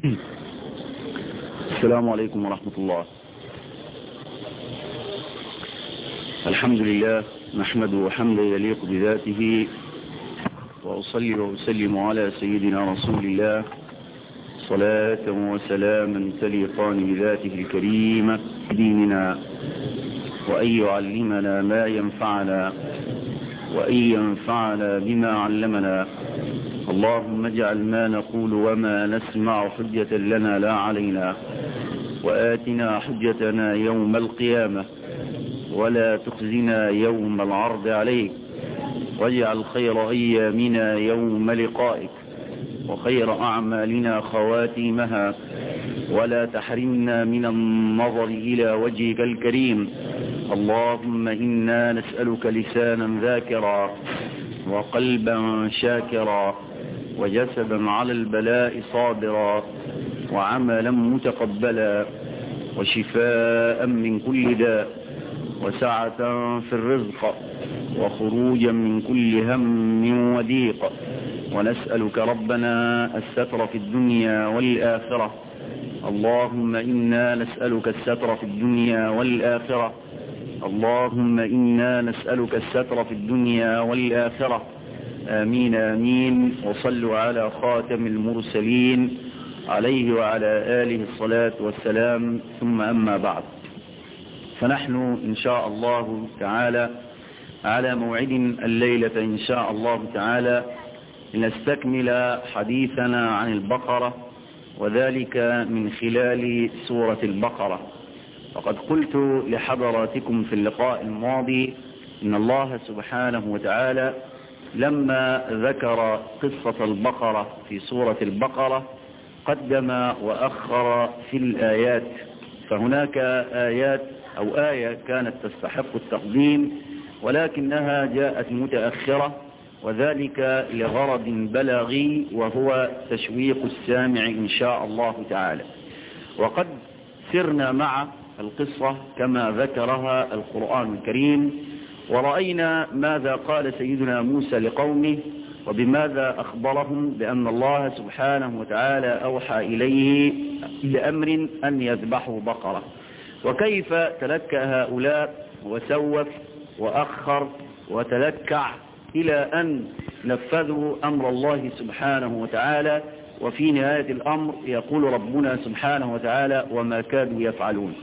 السلام عليكم ورحمة الله الحمد لله نحمده حمدا يليق بذاته وأصلي وأسلم على سيدنا رسول الله صلاة وسلاما تليقان بذاته الكريمة ديننا وأن يعلمنا ما ينفعنا وأن ينفعنا بما علمنا اللهم اجعل ما نقول وما نسمع حجة لنا لا علينا وآتنا حجتنا يوم القيامة ولا تخزنا يوم العرض عليك واجعل خير أيامنا يوم لقائك وخير أعمالنا خواتيمها ولا تحرمنا من النظر إلى وجهك الكريم اللهم إنا نسألك لسانا ذاكرا وقلبا شاكرا وجسدا على البلاء صابرا وعملا متقبلا وشفاء من كل داء وسعة في الرزق وخروجا من كل هم وضيق ونسألك ربنا الستر في الدنيا والآخرة اللهم إنا نسألك الستر في الدنيا والآخرة اللهم إنا نسألك الستر في الدنيا والآخرة آمين آمين وصلوا على خاتم المرسلين عليه وعلى آله الصلاة والسلام ثم أما بعد فنحن إن شاء الله تعالى على موعد الليلة إن شاء الله تعالى لنستكمل حديثنا عن البقرة وذلك من خلال سورة البقرة وقد قلت لحضراتكم في اللقاء الماضي إن الله سبحانه وتعالى لما ذكر قصة البقرة في سورة البقرة قدم وأخر في الآيات فهناك آيات أو آية كانت تستحق التقديم ولكنها جاءت متأخرة وذلك لغرض بلاغي وهو تشويق السامع إن شاء الله تعالى وقد سرنا مع القصة كما ذكرها القرآن الكريم ورأينا ماذا قال سيدنا موسى لقومه وبماذا أخبرهم بأن الله سبحانه وتعالى أوحى إليه بأمر أن يذبحوا بقرة وكيف تلكى هؤلاء وسوف وأخر وتلكع إلى أن نفذوا أمر الله سبحانه وتعالى وفي نهاية الأمر يقول ربنا سبحانه وتعالى وما كادوا يفعلون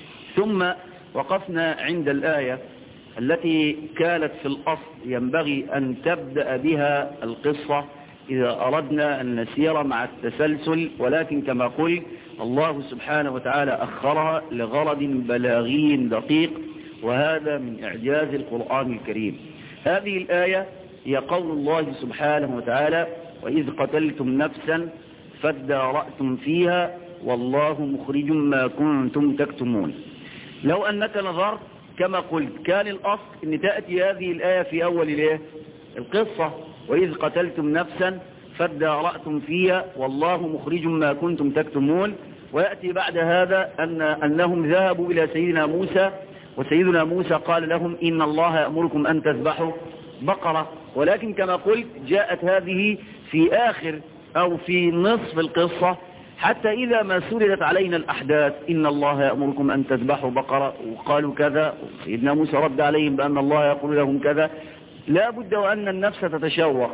ثم وقفنا عند الآية التي كانت في الأصل ينبغي أن تبدأ بها القصة إذا أردنا أن نسير مع التسلسل ولكن كما قلت الله سبحانه وتعالى أخرها لغرض بلاغي دقيق وهذا من إعجاز القرآن الكريم هذه الآية هي قول الله سبحانه وتعالى وإذ قتلتم نفسا فادارأتم فيها والله مخرج ما كنتم تكتمون لو أنك نظرت كما قلت كان الأصل أن تأتي هذه الآية في أول الإيه؟ القصة وإذ قتلتم نفسا فادارأتم فيها والله مخرج ما كنتم تكتمون ويأتي بعد هذا أن أنهم ذهبوا إلى سيدنا موسى وسيدنا موسى قال لهم إن الله يأمركم أن تذبحوا بقرة ولكن كما قلت جاءت هذه في آخر أو في نصف القصة حتى إذا ما سردت علينا الأحداث إن الله يأمركم أن تذبحوا بقرة وقالوا كذا سيدنا موسى رد عليهم بأن الله يقول لهم كذا لا بد وأن النفس تتشوق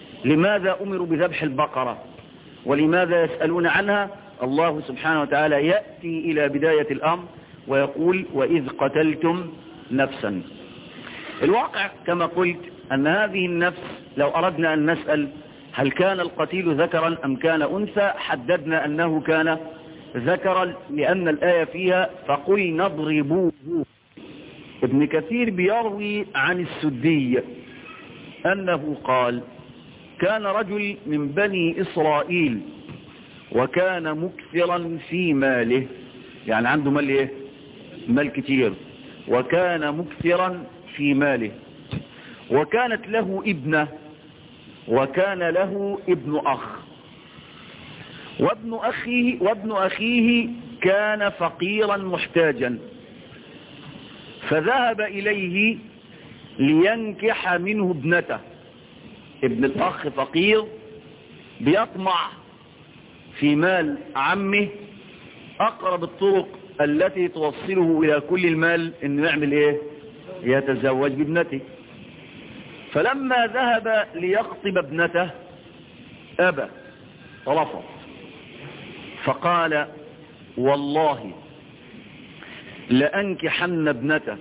لماذا أمروا بذبح البقرة ولماذا يسألون عنها الله سبحانه وتعالى يأتي إلى بداية الأمر ويقول وإذ قتلتم نفسا الواقع كما قلت أن هذه النفس لو أردنا أن نسأل هل كان القتيل ذكرا أم كان أنثى حددنا أنه كان ذكرا لأن الآية فيها فقل نضربوه ابن كثير بيروي عن السدي أنه قال كان رجل من بني إسرائيل وكان مكثرا في ماله يعني عنده مال ايه مال كتير وكان مكثرا في ماله وكانت له ابنة وكان له ابن أخ وابن أخيه, وابن أخيه كان فقيرا محتاجا فذهب إليه لينكح منه ابنته ابن الأخ فقير بيطمع في مال عمه أقرب الطرق التي توصله إلى كل المال إنه يعمل إيه يتزوج بابنته فلما ذهب ليخطب ابنته أبى رفض فقال والله لأنكحن ابنته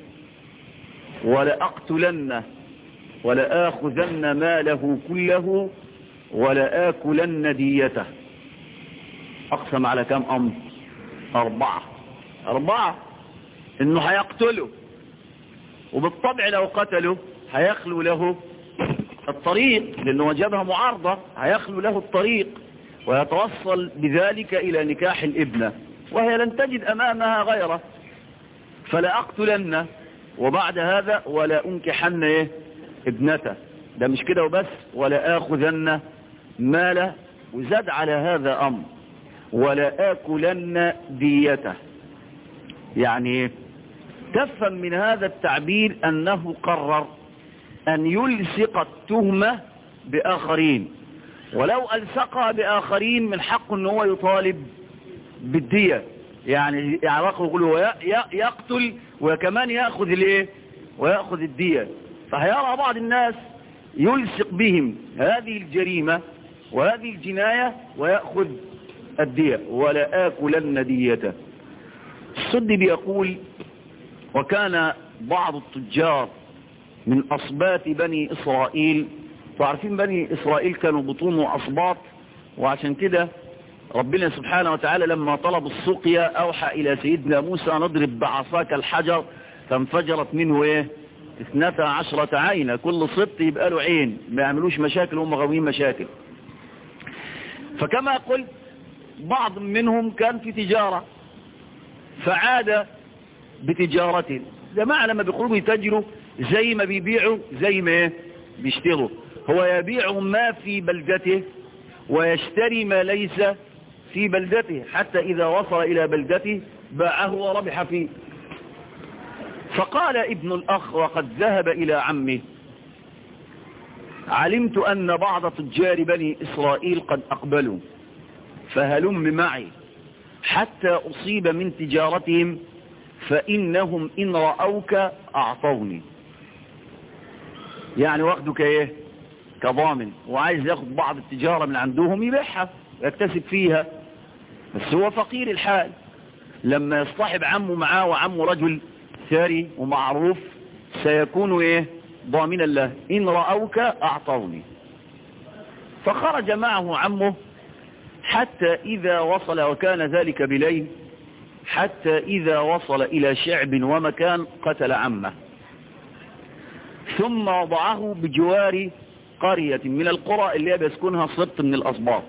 ولأقتلنه ولآخذن ماله كله ولآكلن ديته أقسم على كم أمر أربعة أربعة إنه هيقتله وبالطبع لو قتله هيخلو له الطريق لأنه وجبها معارضة هيخلو له الطريق ويتوصل بذلك إلى نكاح الابنة وهي لن تجد أمامها غيره فلا أقتلن وبعد هذا ولا أنكحن إيه ابنته ده مش كده وبس ولا آخذن ماله وزاد على هذا أمر ولا آكلن ديته يعني تفهم من هذا التعبير أنه قرر أن يلصق التهمة بآخرين ولو ألصقها بآخرين من حق أنه هو يطالب بالدية يعني يعرقه يقول هو يقتل وكمان يأخذ الايه ويأخذ الدية فهيرى بعض الناس يلصق بهم هذه الجريمة وهذه الجناية ويأخذ الدية ولا آكلن ديته السدي بيقول وكان بعض التجار من أصبات بني إسرائيل وعارفين بني إسرائيل كانوا بطون وأصباط وعشان كده ربنا سبحانه وتعالى لما طلب السقيا أوحى إلى سيدنا موسى نضرب بعصاك الحجر فانفجرت منه إيه اثنتا عشرة عينة كل سبط يبقى له عين ما يعملوش مشاكل هم غاويين مشاكل فكما قلت بعض منهم كان في تجارة فعاد بتجارته جماعة لما بيخرجوا يتجروا زي ما بيبيعوا زي ما ايه بيشتروا هو يبيع ما في بلدته ويشتري ما ليس في بلدته حتى إذا وصل إلى بلدته باعه وربح فيه فقال ابن الأخ وقد ذهب إلى عمه علمت أن بعض تجار بني إسرائيل قد أقبلوا فهلم معي حتى أصيب من تجارتهم فإنهم إن رأوك أعطوني يعني واخدك ايه كضامن وعايز ياخد بعض التجارة من عندهم يبيعها ويكتسب فيها بس هو فقير الحال لما يصطحب عمه معاه وعمه رجل ثري ومعروف سيكون ايه ضامنا له إن رأوك أعطوني فخرج معه عمه حتى إذا وصل وكان ذلك بليل حتى إذا وصل إلى شعب ومكان قتل عمه ثم وضعه بجوار قرية من القرى اللي بيسكنها سبط من الأصباط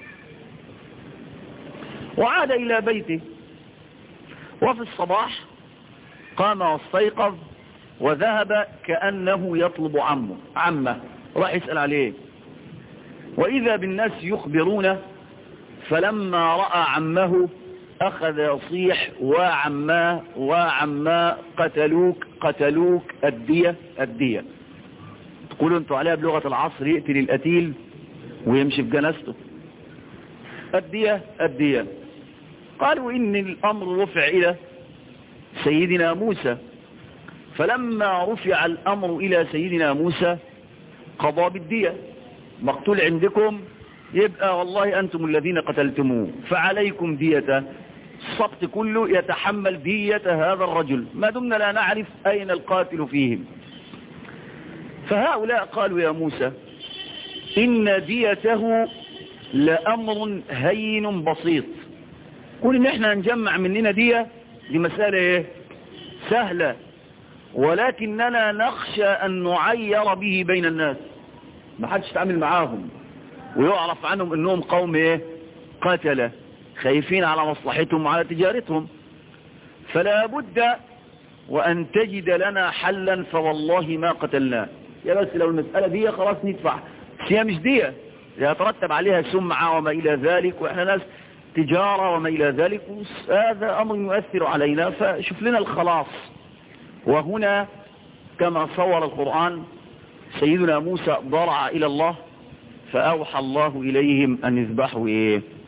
وعاد إلى بيته وفي الصباح قام واستيقظ وذهب كأنه يطلب عمه عمه راح يسأل عليه وإذا بالناس يخبرونه فلما رأى عمه أخذ يصيح وعما وعما قتلوك قتلوك الدية الدية تقولوا انتوا عليها بلغة العصر يقتل القتيل ويمشي في جنازته الدية الدية قالوا إن الأمر رفع إلى سيدنا موسى فلما رفع الأمر إلى سيدنا موسى قضى بالدية مقتول عندكم يبقى والله أنتم الذين قتلتموه فعليكم ديته السقط كله يتحمل دية هذا الرجل ما دمنا لا نعرف أين القاتل فيهم فهؤلاء قالوا يا موسى إن ديته لأمر هين بسيط قول إن إحنا نجمع مننا دية دي مسألة إيه سهلة ولكننا نخشى أن نعير به بين الناس ما حدش تعمل معاهم ويعرف عنهم انهم قوم ايه قتلة خايفين على مصلحتهم وعلى تجارتهم فلا بد وان تجد لنا حلا فوالله ما قتلناه يا بس لو المسألة دي خلاص ندفع بس هي مش دي يترتب عليها سمعة وما الى ذلك واحنا ناس تجارة وما الى ذلك هذا امر يؤثر علينا فشوف لنا الخلاص وهنا كما صور القرآن سيدنا موسى ضرع الى الله فأوحى الله إليهم أن يذبحوا إيه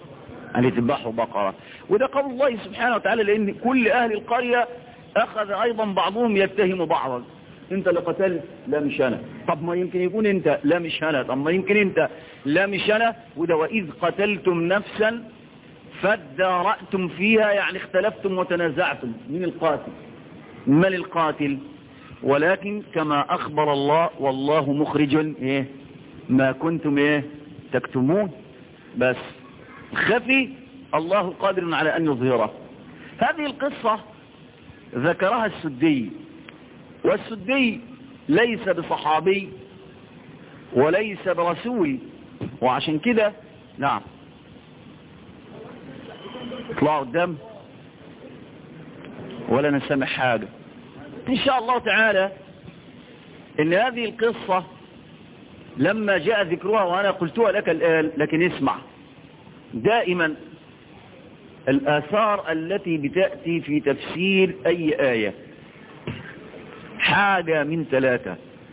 أن يذبحوا بقرة وده قول الله سبحانه وتعالى لأن كل أهل القرية أخذ أيضا بعضهم يتهم بعضا انت اللي قتلت لا مش انا طب ما يمكن يكون انت لا مش انا طب ما يمكن انت لا مش انا وده واذ قتلتم نفسا فادارأتم فيها يعني اختلفتم وتنازعتم من القاتل من القاتل ولكن كما اخبر الله والله مخرج ايه ما كنتم ايه تكتمون بس خفي الله قادر على ان يظهره هذه القصة ذكرها السدي والسدي ليس بصحابي وليس برسول وعشان كده نعم اطلعوا قدام ولا نسمع حاجة ان شاء الله تعالى ان هذه القصة لما جاء ذكرها وانا قلتها لك الآن لكن اسمع دائما الآثار التي بتأتي في تفسير أي آية حاجة من ثلاثة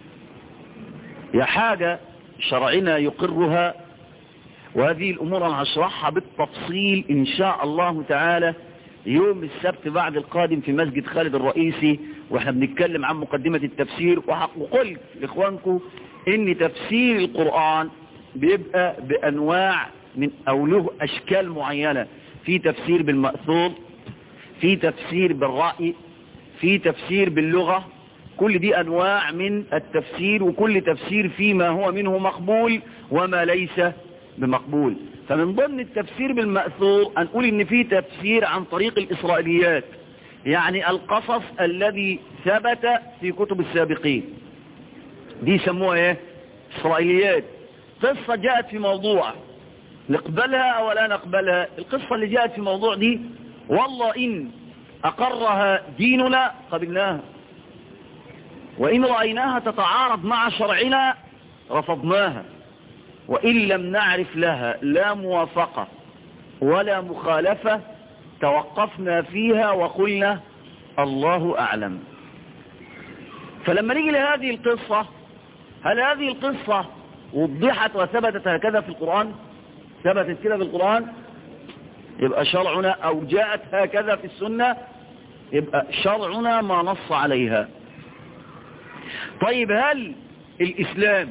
يا حاجة شرعنا يقرها وهذه الأمور أنا هشرحها بالتفصيل إن شاء الله تعالى يوم السبت بعد القادم في مسجد خالد الرئيسي واحنا بنتكلم عن مقدمة التفسير وقلت لإخوانكم إن تفسير القرآن بيبقى بأنواع من أو له أشكال معينة في تفسير بالمأثور في تفسير بالرأي في تفسير باللغة كل دي أنواع من التفسير وكل تفسير فيما هو منه مقبول وما ليس بمقبول فمن ضمن التفسير بالمأثور هنقول ان في تفسير عن طريق الإسرائيليات يعني القصص الذي ثبت في كتب السابقين دي يسموها ايه إسرائيليات قصة جاءت في موضوع نقبلها أو لا نقبلها القصة اللي جاءت في موضوع دي والله إن أقرها ديننا قبلناها وإن رأيناها تتعارض مع شرعنا رفضناها وإن لم نعرف لها لا موافقة ولا مخالفة توقفنا فيها وقلنا الله أعلم فلما نيجي لهذه القصة هل هذه القصة وضحت وثبتت هكذا في القرآن ثبتت كده في القرآن يبقى شرعنا أو جاءت هكذا في السنة يبقى شرعنا ما نص عليها طيب هل الإسلام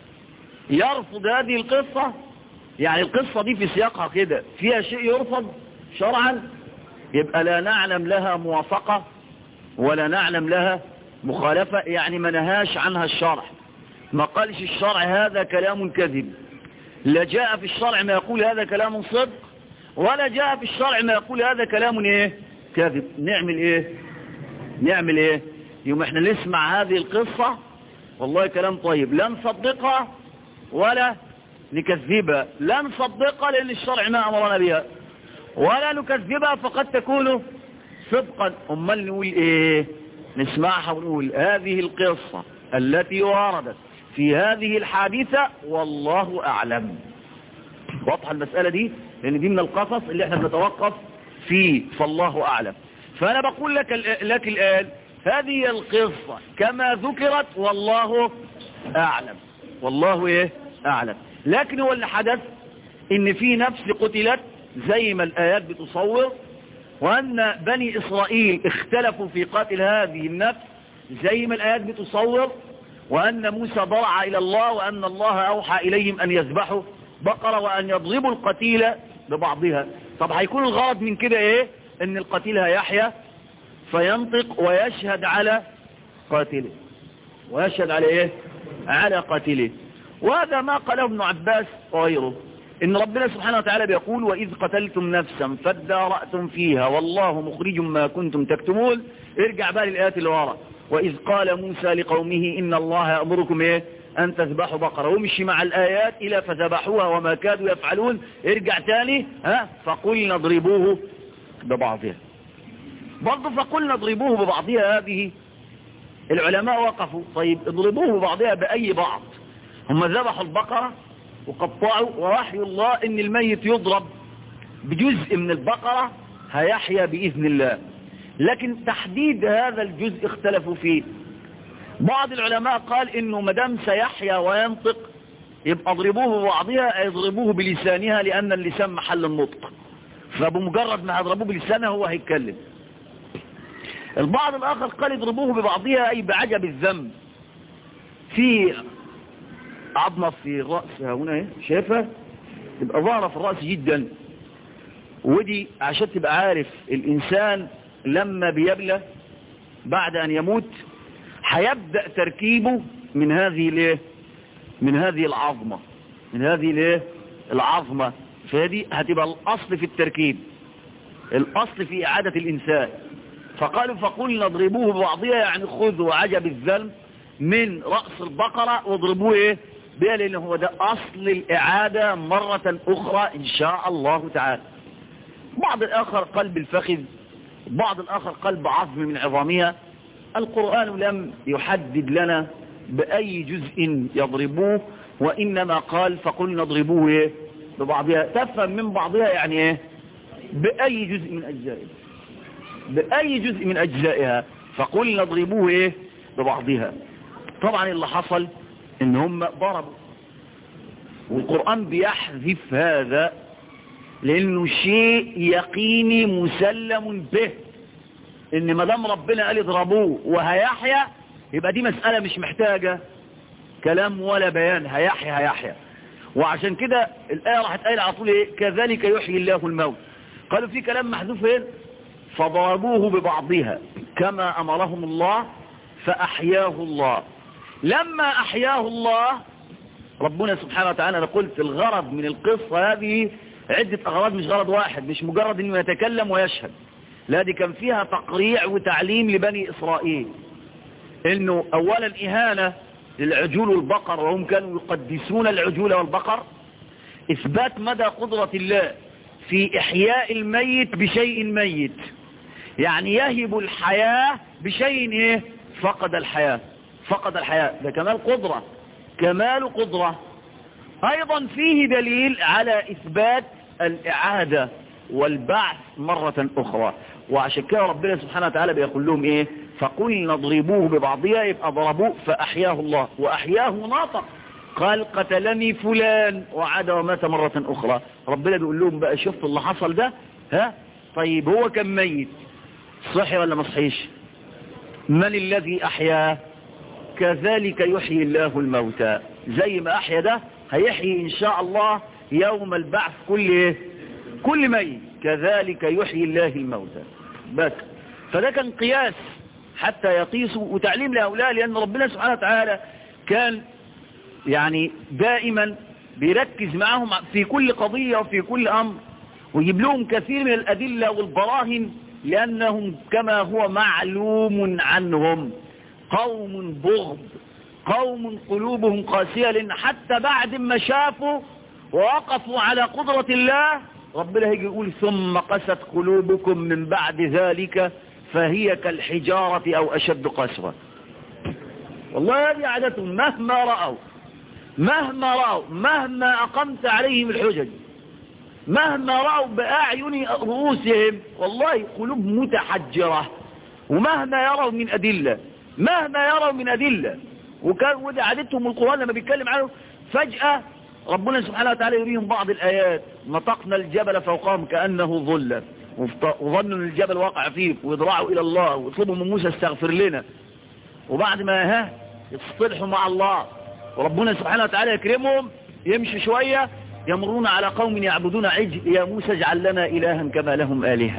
يرفض هذه القصة يعني القصة دي في سياقها كده فيها شيء يرفض شرعا يبقى لا نعلم لها موافقة ولا نعلم لها مخالفة يعني ما نهاش عنها الشرع ما قالش الشرع هذا كلام كذب لا جاء في الشرع ما يقول هذا كلام صدق ولا جاء في الشرع ما يقول هذا كلام ايه كذب نعمل ايه نعمل ايه يوم احنا نسمع هذه القصة والله كلام طيب لا نصدقها ولا نكذبها لا نصدقها لان الشرع ما امرنا بها ولا نكذبها فقد تكون صدقا امال نقول ايه نسمعها ونقول هذه القصة التي وردت في هذه الحادثة والله أعلم واضحة المسألة دي لأن دي من القصص اللي احنا بنتوقف فيه فالله أعلم فأنا بقول لك, لك الآن هذه القصة كما ذكرت والله أعلم والله إيه أعلم لكن هو اللي حدث إن في نفس قتلت زي ما الآيات بتصور وأن بني إسرائيل اختلفوا في قتل هذه النفس زي ما الآيات بتصور وأن موسى ضرع إلى الله وأن الله أوحى إليهم أن يذبحوا بقرة وأن يضربوا القتيل ببعضها طب هيكون الغرض من كده إيه أن القتيل هيحيى فينطق ويشهد على قاتله ويشهد على إيه على قاتله وهذا ما قاله ابن عباس وغيره إن ربنا سبحانه وتعالى بيقول وإذ قتلتم نفسا فادارأتم فيها والله مخرج ما كنتم تكتمون ارجع بقى للآيات اللي ورا وإذ قال موسى لقومه إن الله يأمركم إيه أن تذبحوا بقرة ومشي مع الآيات إلى فذبحوها وما كادوا يفعلون ارجع تاني ها فقلنا اضربوه ببعضها برضه فقلنا اضربوه ببعضها هذه العلماء وقفوا طيب اضربوه ببعضها بأي بعض هم ذبحوا البقرة وقطعوا ووحي الله ان الميت يضرب بجزء من البقرة هيحيا بإذن الله لكن تحديد هذا الجزء اختلفوا فيه بعض العلماء قال انه مدام سيحيا وينطق يبقى اضربوه ببعضها اضربوه بلسانها لان اللسان محل النطق فبمجرد ما هضربوه بلسانه هو هيتكلم البعض الآخر قال يضربوه ببعضها أي بعجب الذنب في عظمة في رأسها هنا ايه شايفها تبقى ظاهرة في الرأس جدا ودي عشان تبقى عارف الإنسان لما بيبلى بعد أن يموت هيبدأ تركيبه من هذه الايه من هذه العظمة من هذه الايه العظمة فهذه هتبقى الأصل في التركيب الأصل في إعادة الإنسان فقالوا فقلنا اضربوه ببعضها يعني خذوا عجب الذنب من رأس البقرة واضربوه ايه بها لأن هو ده أصل الإعادة مرة أخرى إن شاء الله تعالى بعض الآخر قلب الفخذ بعض الآخر قلب عظم من عظامها القرآن لم يحدد لنا بأي جزء يضربوه وإنما قال فقلنا اضربوه إيه؟ ببعضها تفهم من بعضها يعني إيه بأي جزء من أجزائها بأي جزء من أجزائها فقلنا اضربوه إيه ببعضها طبعا اللي حصل إن هم ضربوا والقرآن بيحذف هذا لأنه شيء يقيني مسلم به إن ما دام ربنا قال اضربوه وهيحيا يبقى دي مسألة مش محتاجة كلام ولا بيان هيحيا هيحيا وعشان كده الآية راحت قايله على طول ايه كذلك يحيي الله الموت قالوا في كلام محذوف هنا فضربوه ببعضها كما أمرهم الله فأحياه الله لما أحياه الله ربنا سبحانه وتعالى أنا قلت الغرض من القصة هذه عدة أغراض مش غرض واحد مش مجرد أنه يتكلم ويشهد لا دي كان فيها تقريع وتعليم لبني إسرائيل انه اولا اهانة للعجول والبقر وهم كانوا يقدسون العجول والبقر اثبات مدى قدرة الله في احياء الميت بشيء ميت يعني يهب الحياة بشيء ايه فقد الحياة فقد الحياة ده كمال قدرة كمال قدرة ايضا فيه دليل على اثبات الاعادة والبعث مرة اخرى وعشان كده ربنا سبحانه وتعالى بيقول لهم ايه فقلنا اضربوه ببعضها يبقى ضربوه فأحياه الله وأحياه ناطق قال قتلني فلان وعاد ومات مرة أخرى ربنا بيقول لهم بقى شفتوا اللي حصل ده ها طيب هو كان ميت صحي ولا ما صحيش من الذي أحياه كذلك يحيي الله الموتى زي ما أحيا ده هيحيي إن شاء الله يوم البعث كل إيه؟ كل ميت كذلك يحيي الله الموتى بس فده كان قياس حتى يقيسوا وتعليم لهؤلاء لأن ربنا سبحانه وتعالى كان يعني دائما بيركز معهم في كل قضية وفي كل أمر ويجيب لهم كثير من الأدلة والبراهن لأنهم كما هو معلوم عنهم قوم بغض قوم قلوبهم قاسية لأن حتى بعد ما شافوا ووقفوا على قدرة الله ربنا هيجي يقول ثم قست قلوبكم من بعد ذلك فهي كالحجارة أو أشد قسوة والله هذه عادتهم مهما رأوا مهما رأوا مهما أقمت عليهم الحجج مهما رأوا بأعين رؤوسهم والله قلوب متحجرة ومهما يروا من أدلة مهما يروا من أدلة وكان ودي عادتهم القرآن لما بيتكلم عنه فجأة ربنا سبحانه وتعالى يريهم بعض الآيات نطقنا الجبل فوقهم كأنه ظلة وظنوا ان الجبل واقع فيه ويضرعوا الى الله ويطلبوا من موسى استغفر لنا وبعد ما ها يصطلحوا مع الله وربنا سبحانه وتعالى يكرمهم يمشي شوية يمرون على قوم يعبدون عجل يا موسى اجعل لنا إلها كما لهم آلهة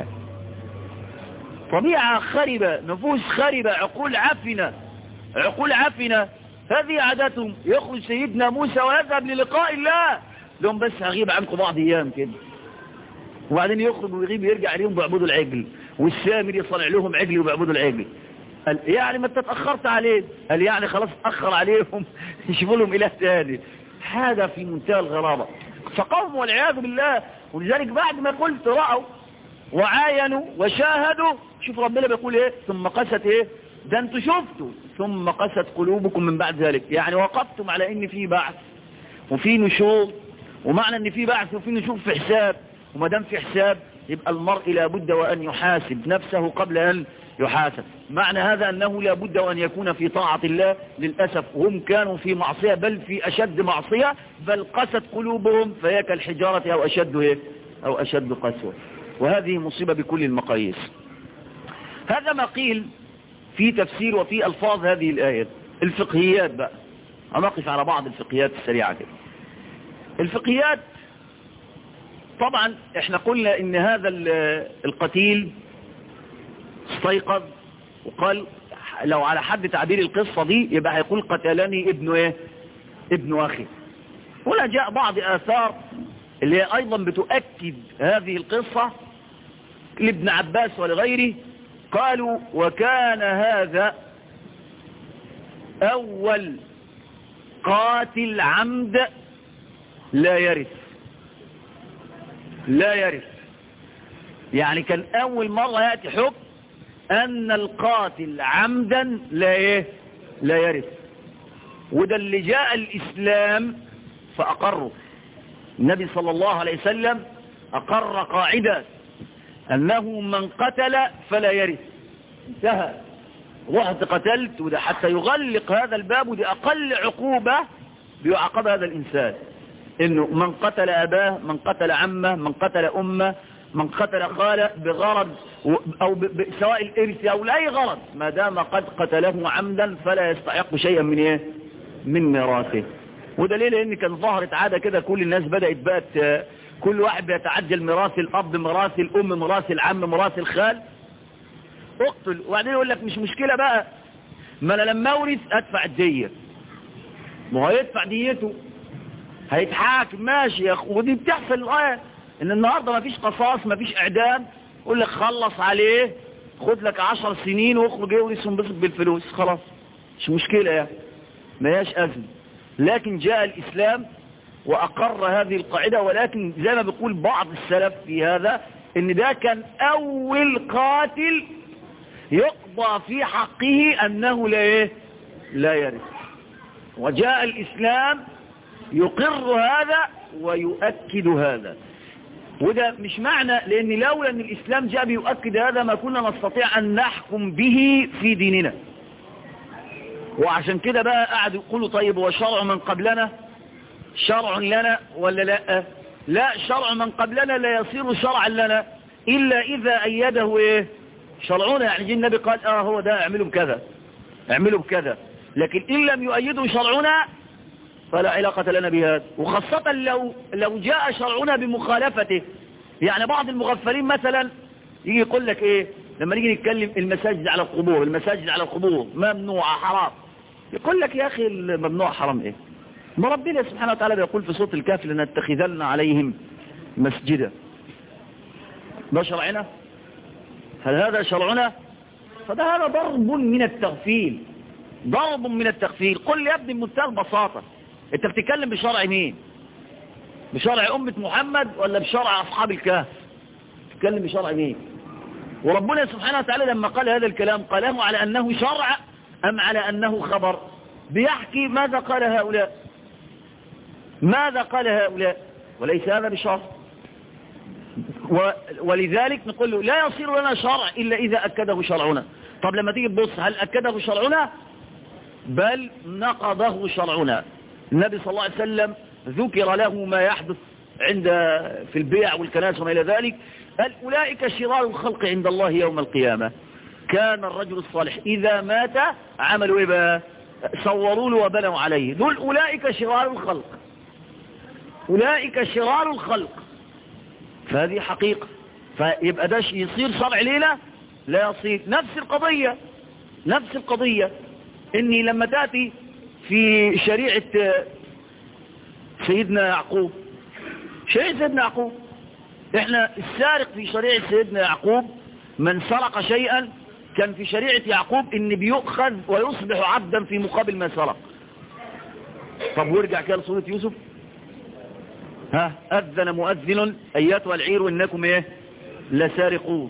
طبيعة خربة نفوس خربة عقول عفنة عقول عفنة هذه عاداتهم يخرج سيدنا موسى ويذهب للقاء الله لهم بس هغيب عنكم بعض ايام كده وبعدين يخرج ويغيب يرجع عليهم بيعبدوا العجل والسامر يصنع لهم عجل وبيعبدوا العجل قال يعني ما تتأخرت عليه قال يعني خلاص أخر عليهم يشوفوا لهم إله تاني هذا في منتهى الغرابة فقوم والعياذ بالله ولذلك بعد ما قلت رأوا وعاينوا وشاهدوا شوف ربنا بيقول ايه ثم قست ايه ده انتوا شفتوا ثم قست قلوبكم من بعد ذلك يعني وقفتم على ان في بعث وفي نشور ومعنى ان في بعث وفي نشور في حساب وما دام في حساب يبقى المرء لابد وأن يحاسب نفسه قبل أن يحاسب معنى هذا أنه لابد وأن يكون في طاعة الله للأسف هم كانوا في معصية بل في أشد معصية بل قست قلوبهم فهي كالحجارة أو أشد إيه؟ أو أشد قسوة وهذه مصيبة بكل المقاييس هذا ما قيل في تفسير وفي ألفاظ هذه الآية الفقهيات بقى هنقف على بعض الفقهيات السريعة كده الفقهيات طبعا احنا قلنا ان هذا القتيل استيقظ وقال لو على حد تعبير القصة دي يبقى هيقول قتلني ابن ايه ابن اخي هنا جاء بعض اثار اللي هي ايضا بتؤكد هذه القصة لابن عباس ولغيره قالوا وكان هذا اول قاتل عمد لا يرث لا يرث يعني كان اول مرة يأتي حكم ان القاتل عمدا لا ايه لا يرث وده اللي جاء الاسلام فاقره النبي صلى الله عليه وسلم اقر قاعدة انه من قتل فلا يرث انتهى رحت قتلت وده حتى يغلق هذا الباب ودي اقل عقوبة بيعاقب هذا الانسان انه من قتل اباه من قتل عمه من قتل امه من قتل خاله بغرض او ب... ب... سواء الارث او لاي غرض ما دام قد قتله عمدا فلا يستحق شيئا من ايه من ميراثه ودليل ان كان ظهرت عادة كده كل الناس بدأت بقت كل واحد بيتعجل ميراث الاب ميراث الام ميراث العم ميراث الخال اقتل وبعدين يقول لك مش مشكلة بقى ما انا لما اورث ادفع الدية ما هو يدفع ديته هيتحاكم ماشي يا اخو ودي بتحصل الآية ان النهاردة ما فيش قصاص ما فيش اعدام يقول لك خلص عليه خد لك عشر سنين واخرج اورث وانبسط بالفلوس خلاص مش مشكلة يعني ما هياش أزمة لكن جاء الإسلام وأقر هذه القاعدة ولكن زي ما بيقول بعض السلف في هذا ان ده كان أول قاتل يقضى في حقه أنه لا إيه لا يرث وجاء الإسلام يقر هذا ويؤكد هذا وده مش معنى لأن لولا أن الإسلام جاء بيؤكد هذا ما كنا نستطيع أن نحكم به في ديننا وعشان كده بقى قعدوا يقولوا طيب هو شرع من قبلنا شرع لنا ولا لا لا شرع من قبلنا لا يصير شرعا لنا إلا إذا أيده إيه شرعنا يعني جه النبي قال آه هو ده اعملوا بكذا اعملوا بكذا لكن إن لم يؤيده شرعنا فلا علاقة لنا بهذا وخاصة لو لو جاء شرعنا بمخالفته يعني بعض المغفلين مثلا يجي يقول لك ايه لما نيجي نتكلم المساجد على القبور المساجد على القبور ممنوعة حرام يقول لك يا أخي الممنوع حرام إيه ما ربنا سبحانه وتعالى بيقول في صوت الكاف لنتخذن عليهم مسجدا ده شرعنا هل هذا شرعنا فده هذا ضرب من التغفيل ضرب من التغفيل قل لي يا ابني بمنتهى البساطة انت بتتكلم بشرع مين بشرع أمة محمد ولا بشرع أصحاب الكهف بتتكلم بشرع مين وربنا سبحانه وتعالى لما قال هذا الكلام قاله على أنه شرع أم على أنه خبر بيحكي ماذا قال هؤلاء ماذا قال هؤلاء وليس هذا بشرع ولذلك نقول له لا يصير لنا شرع إلا إذا أكده شرعنا طب لما تيجي تبص هل أكده شرعنا بل نقضه شرعنا النبي صلى الله عليه وسلم ذكر له ما يحدث عند في البيع والكنائس وما إلى ذلك قال أولئك شرار الخلق عند الله يوم القيامة كان الرجل الصالح إذا مات عملوا إيه بقى صوروا له وبنوا عليه دول أولئك شرار الخلق أولئك شرار الخلق فهذه حقيقة فيبقى ده يصير شرع ليلة لا يصير نفس القضية نفس القضية إني لما تأتي في شريعة سيدنا يعقوب شريعة سيدنا يعقوب احنا السارق في شريعة سيدنا يعقوب من سرق شيئا كان في شريعة يعقوب ان بيؤخذ ويصبح عبدا في مقابل ما سرق طب وارجع كده لصورة يوسف ها أذن مؤذن أياتها العير إنكم إيه لسارقون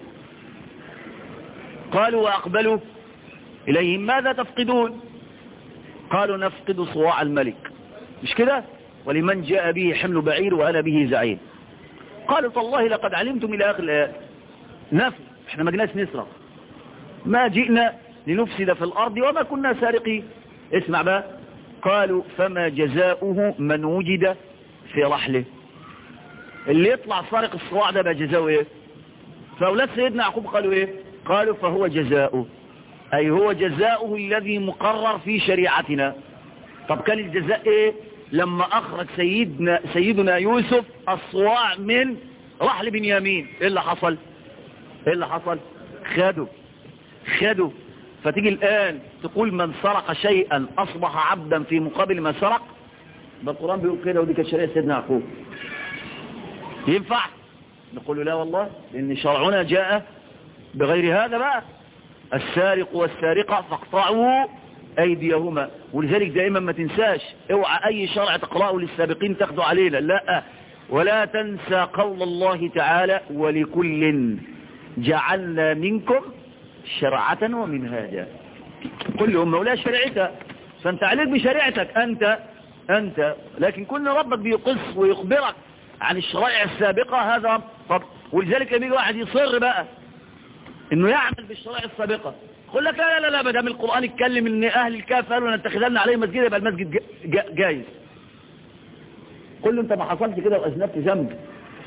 قالوا وأقبلوا إليهم ماذا تفقدون قالوا نفقد صواع الملك مش كده ولمن جاء به حمل بعير وأنا به زعيم قالوا تالله لقد علمتم إلى آخر الآيات نفل احنا ما جناش نسرق ما جئنا لنفسد في الأرض وما كنا سارقين اسمع بقى قالوا فما جزاؤه من وجد في رحله اللي يطلع سارق الصواع ده بقى جزاؤه ايه فأولاد سيدنا يعقوب قالوا إيه قالوا فهو جزاؤه أي هو جزاؤه الذي مقرر في شريعتنا طب كان الجزاء إيه لما أخرج سيدنا, سيدنا يوسف الصواع من رحل بنيامين إيه اللي حصل إيه اللي حصل خدوا خدوا فتيجي الآن تقول من سرق شيئا أصبح عبدا في مقابل ما سرق ده القرآن بيقول كده ودي كانت شريعة سيدنا يعقوب ينفع نقول له لا والله لأن شرعنا جاء بغير هذا بقى السارق والسارقة فاقطعوا أيديهما ولذلك دائما ما تنساش اوعى أي شرع تقرأه للسابقين تاخدوا علينا لا ولا تنسى قول الله تعالى ولكل جعلنا منكم شرعة ومنهاجا كل أمة ولا شريعتها فأنت عليك بشريعتك أنت أنت لكن كل ربك بيقص ويخبرك عن الشرائع السابقة هذا طب ولذلك لما يجي واحد يصر بقى انه يعمل بالشرائع السابقة يقول لك لا لا لا ما دام القرآن اتكلم ان اهل الكهف قالوا نتخذن عليه مسجد يبقى المسجد جا جايز قل له انت ما حصلت كده واذنبت ذنب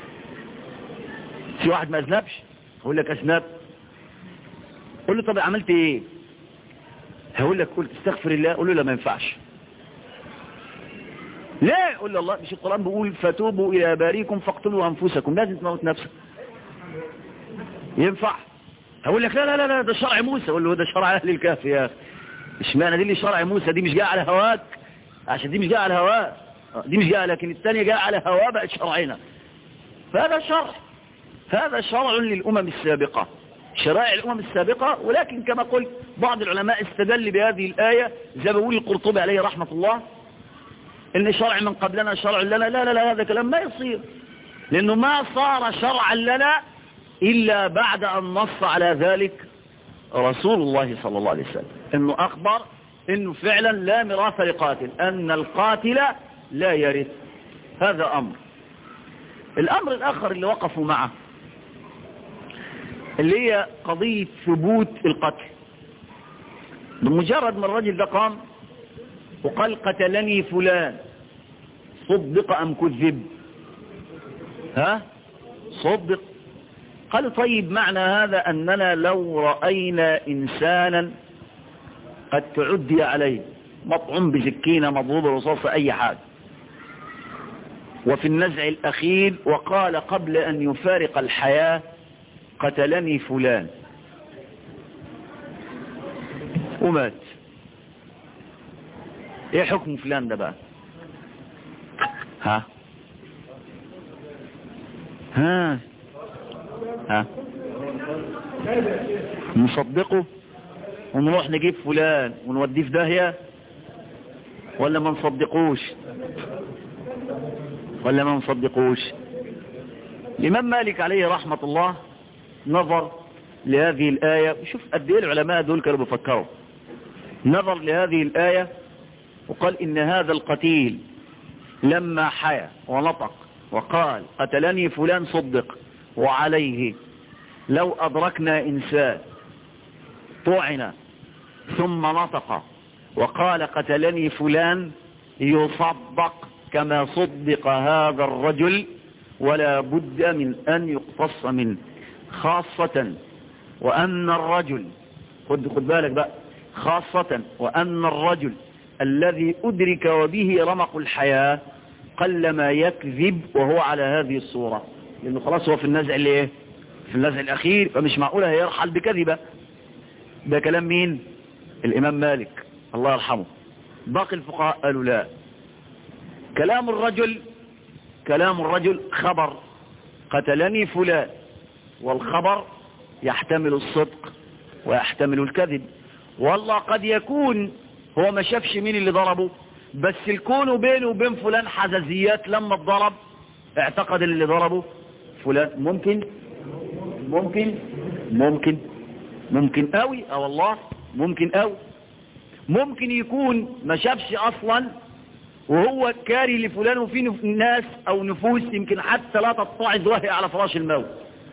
في واحد ما اذنبش يقول لك اذنبت قل له طب عملت ايه هقول لك قلت استغفر الله قول له لا ما ينفعش لا قول له الله مش القرآن بيقول فتوبوا إلى باريكم فاقتلوا أنفسكم لازم تموت نفسك ينفع هقول لك لا لا لا لا ده شرع موسى اقول له ده شرع أهل الكهف يا أخي اشمعنى دي اللي شرع موسى دي مش جاء على هواك عشان دي مش جاء على هواك دي مش جاء لكن الثانية جاء على هواه بقت شرعنا فهذا شرع هذا شرع للأمم السابقة شرائع الأمم السابقة ولكن كما قلت بعض العلماء استدل بهذه الآية زي ما بيقول القرطبي عليه رحمة الله ان شرع من قبلنا شرع لنا لا لا لا هذا كلام ما يصير لانه ما صار شرعا لنا الا بعد ان نص على ذلك رسول الله صلى الله عليه وسلم انه اخبر انه فعلا لا ميراث لقاتل ان القاتل لا يرث هذا امر الامر الاخر اللي وقفوا معه اللي هي قضية ثبوت القتل بمجرد ما الرجل ده قام وقال قتلني فلان صدق أم كذب ها صدق قال طيب معنى هذا أننا لو رأينا إنسانا قد تعدي عليه مطعم بسكينة مضروب رصاص أي حاجة وفي النزع الأخير وقال قبل أن يفارق الحياة قتلني فلان ومات ايه حكم فلان ده بقى ها ها ها نصدقه ونروح نجيب فلان ونوديه في داهية ولا ما نصدقوش ولا ما نصدقوش الإمام مالك عليه رحمة الله نظر لهذه الآية شوف قد ايه العلماء دول كانوا بيفكروا نظر لهذه الآية وقال إن هذا القتيل لما حيا ونطق وقال قتلني فلان صدق وعليه لو أدركنا إنسان طعن ثم نطق وقال قتلني فلان يصدق كما صدق هذا الرجل ولا بد من أن يقتص منه خاصة وأن الرجل خد, خد بالك بقى خاصة وأن الرجل الذي أدرك وبه رمق الحياة قلما يكذب وهو على هذه الصورة لأنه خلاص هو في النزع اللي ايه في النزع الأخير فمش معقولة هيرحل بكذبة ده كلام مين الإمام مالك الله يرحمه باقي الفقهاء قالوا لا كلام الرجل كلام الرجل خبر قتلني فلان والخبر يحتمل الصدق ويحتمل الكذب والله قد يكون هو ما شافش مين اللي ضربه بس الكون بينه وبين فلان حزازيات لما اتضرب اعتقد اللي ضربه فلان ممكن ممكن ممكن ممكن قوي اه والله ممكن قوي ممكن يكون ما شافش اصلا وهو كاري لفلان وفي ناس او نفوس يمكن حتى لا تتعظ وهي على فراش الموت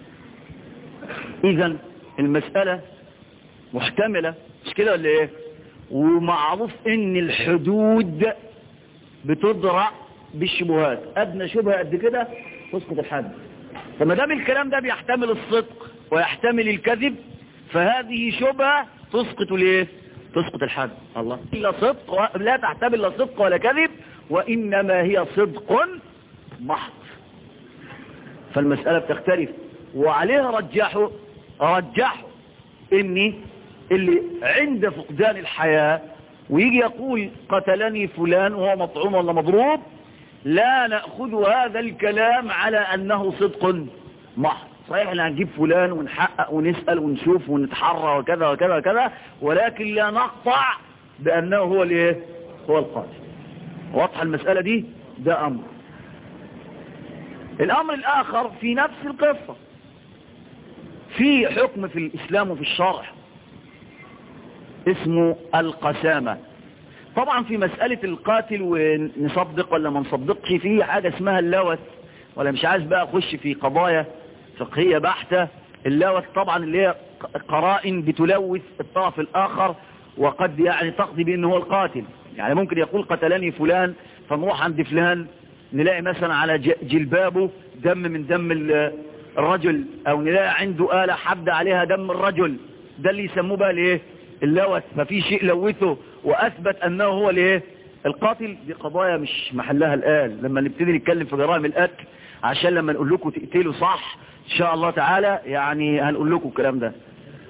اذا المسألة محتملة مش كده ولا ايه ومعروف ان الحدود بتضرع بالشبهات ادنى شبهة قد كده تسقط الحد فما دام الكلام ده بيحتمل الصدق ويحتمل الكذب فهذه شبهة تسقط الايه تسقط الحد الله إلا صدق و... لا تحتمل لا صدق ولا كذب وإنما هي صدق محض فالمسألة بتختلف وعليها رجحوا رجحوا إني اللي عند فقدان الحياة ويجي يقول قتلني فلان وهو مطعوم ولا مضروب لا نأخذ هذا الكلام على أنه صدق محض صحيح احنا هنجيب فلان ونحقق ونسأل ونشوف ونتحرى وكذا وكذا وكذا ولكن لا نقطع بأنه هو الايه هو القاتل واضحة المسألة دي ده أمر الأمر الآخر في نفس القصة في حكم في الإسلام وفي الشرع اسمه القسامة طبعا في مسألة القاتل ونصدق ولا ما نصدقش فيه حاجة اسمها اللوث ولا مش عايز بقى أخش في قضايا فقهية بحتة اللوث طبعا اللي هي قرائن بتلوث الطرف الآخر وقد يعني تقضي بأنه هو القاتل يعني ممكن يقول قتلني فلان فنروح عند فلان نلاقي مثلا على جلبابه دم من دم الرجل او نلاقي عنده آلة حد عليها دم الرجل ده اللي يسموه بقى الايه اللوث ففي شيء لوثه واثبت انه هو الايه القاتل دي قضايا مش محلها الان لما نبتدي نتكلم في جرائم القتل عشان لما نقول لكم تقتلوا صح ان شاء الله تعالى يعني هنقول لكم الكلام ده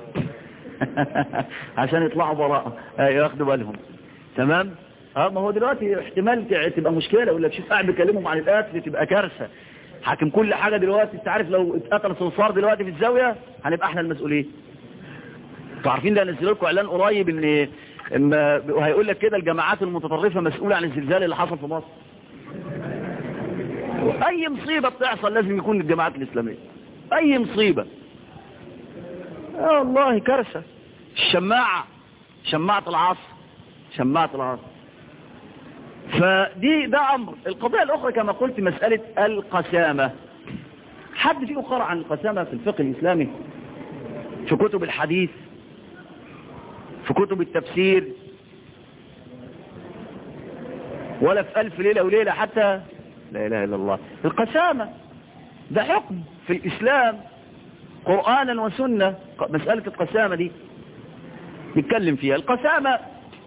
عشان يطلعوا براءة ياخدوا بالهم تمام اه ما هو دلوقتي احتمال تبقى مشكلة ولا تشوف قاعد بيكلمهم عن القتل تبقى كارثة حاكم كل حاجة دلوقتي انت عارف لو اتقتل صنصار دلوقتي في الزاوية هنبقى احنا المسؤولين انتوا عارفين ده نزل لكم اعلان قريب ان اما وهيقول لك كده الجماعات المتطرفة مسؤولة عن الزلزال اللي حصل في مصر اي مصيبة بتحصل لازم يكون الجماعات الاسلامية اي مصيبة اه والله كارثة الشماعة شماعة العصر شماعة العصر فدي ده امر القضية الاخرى كما قلت مسألة القسامة حد فيه قرأ عن القسامة في الفقه الاسلامي في كتب الحديث في كتب التفسير ولا في ألف ليلة وليلة حتى لا إله إلا الله القسامة ده حكم في الإسلام قرآنا وسنة مسألة القسامة دي نتكلم فيها القسامة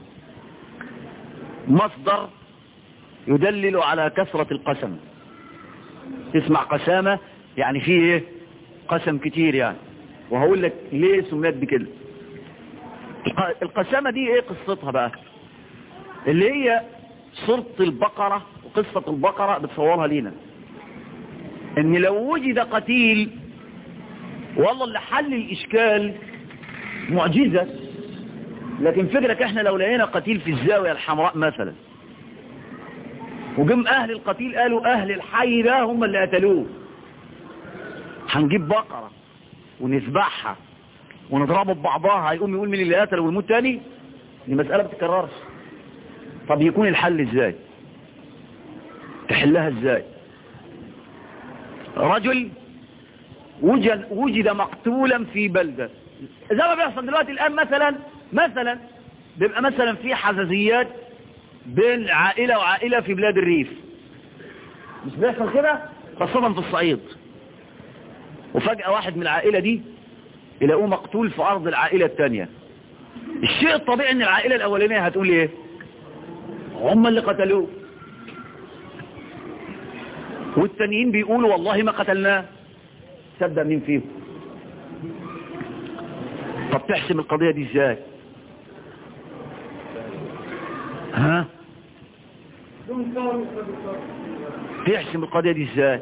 مصدر يدلل على كثرة القسم تسمع قسامة يعني فيه ايه قسم كتير يعني وهقول لك ليه سميت بكده القسامة دي ايه قصتها بقى اللي هي صورة البقرة وقصة البقرة بتصورها لينا ان لو وجد قتيل والله اللي حل الاشكال معجزة لكن فكرك احنا لو لقينا قتيل في الزاوية الحمراء مثلا وجم اهل القتيل قالوا اهل الحي ده هم اللي قتلوه هنجيب بقرة ونذبحها ونضربه ببعضها هيقوم يقول مين اللي قتل ويموت تاني دي مسألة بتكررش طب يكون الحل ازاي تحلها ازاي رجل وجد, وجد مقتولا في بلدة زي ما بيحصل دلوقتي الآن مثلا مثلا بيبقى مثلا في حزازيات بين عائلة وعائلة في بلاد الريف مش بيحصل كده خاصة في الصعيد وفجأة واحد من العائلة دي يلاقوه مقتول في أرض العائلة الثانية الشيء الطبيعي ان العائلة الأولانية هتقول ايه هم اللي قتلوه والتانيين بيقولوا والله ما قتلناه تصدق مين فيهم طب تحسم القضية دي ازاي ها تحسم القضية دي ازاي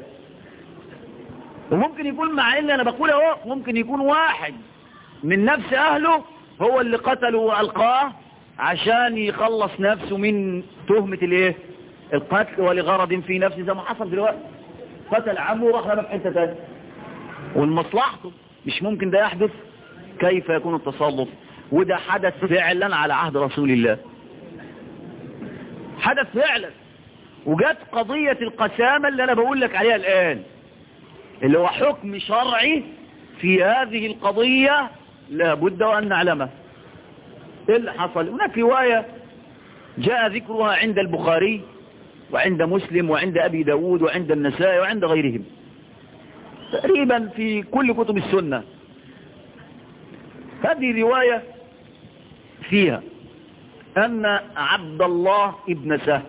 وممكن يكون مع ان انا بقول اهو ممكن يكون واحد من نفس اهله هو اللي قتله والقاه عشان يخلص نفسه من تهمة الايه القتل ولغرض في نفسه زي ما حصل دلوقتي قتل عمه وراح رمى في حته ثانيه والمصلحته مش ممكن ده يحدث كيف يكون التصرف وده حدث فعلا على عهد رسول الله حدث فعلا وجت قضية القسامة اللي انا بقول لك عليها الان اللي هو حكم شرعي في هذه القضية لابد وان نعلمه ايه اللي حصل هناك رواية جاء ذكرها عند البخاري وعند مسلم وعند أبي داود وعند النسائي وعند غيرهم تقريبا في كل كتب السنة هذه رواية فيها أن عبد الله ابن سهل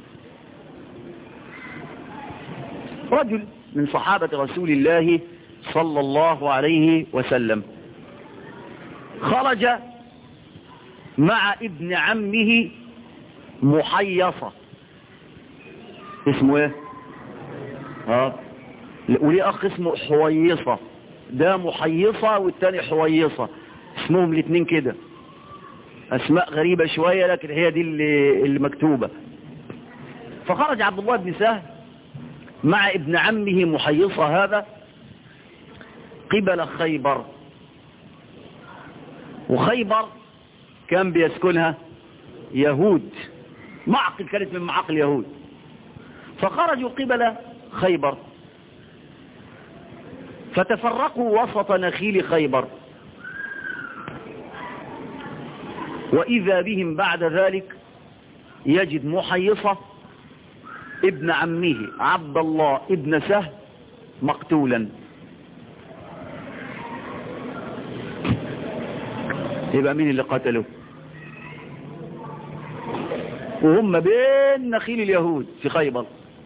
رجل من صحابة رسول الله صلى الله عليه وسلم خرج مع ابن عمه محيصة اسمه ايه اه وليه اخ اسمه حويصة ده محيصة والتاني حويصة اسمهم الاثنين كده اسماء غريبة شوية لكن هي دي اللي, اللي مكتوبة فخرج عبد الله بن سهل مع ابن عمه محيصة هذا قبل خيبر وخيبر كان بيسكنها يهود معقل كانت من معاقل اليهود فخرجوا قبل خيبر فتفرقوا وسط نخيل خيبر وإذا بهم بعد ذلك يجد محيصة ابن عمه عبد الله ابن سهل مقتولا يبقى مين اللي قتله وهم بين نخيل اليهود في خيبر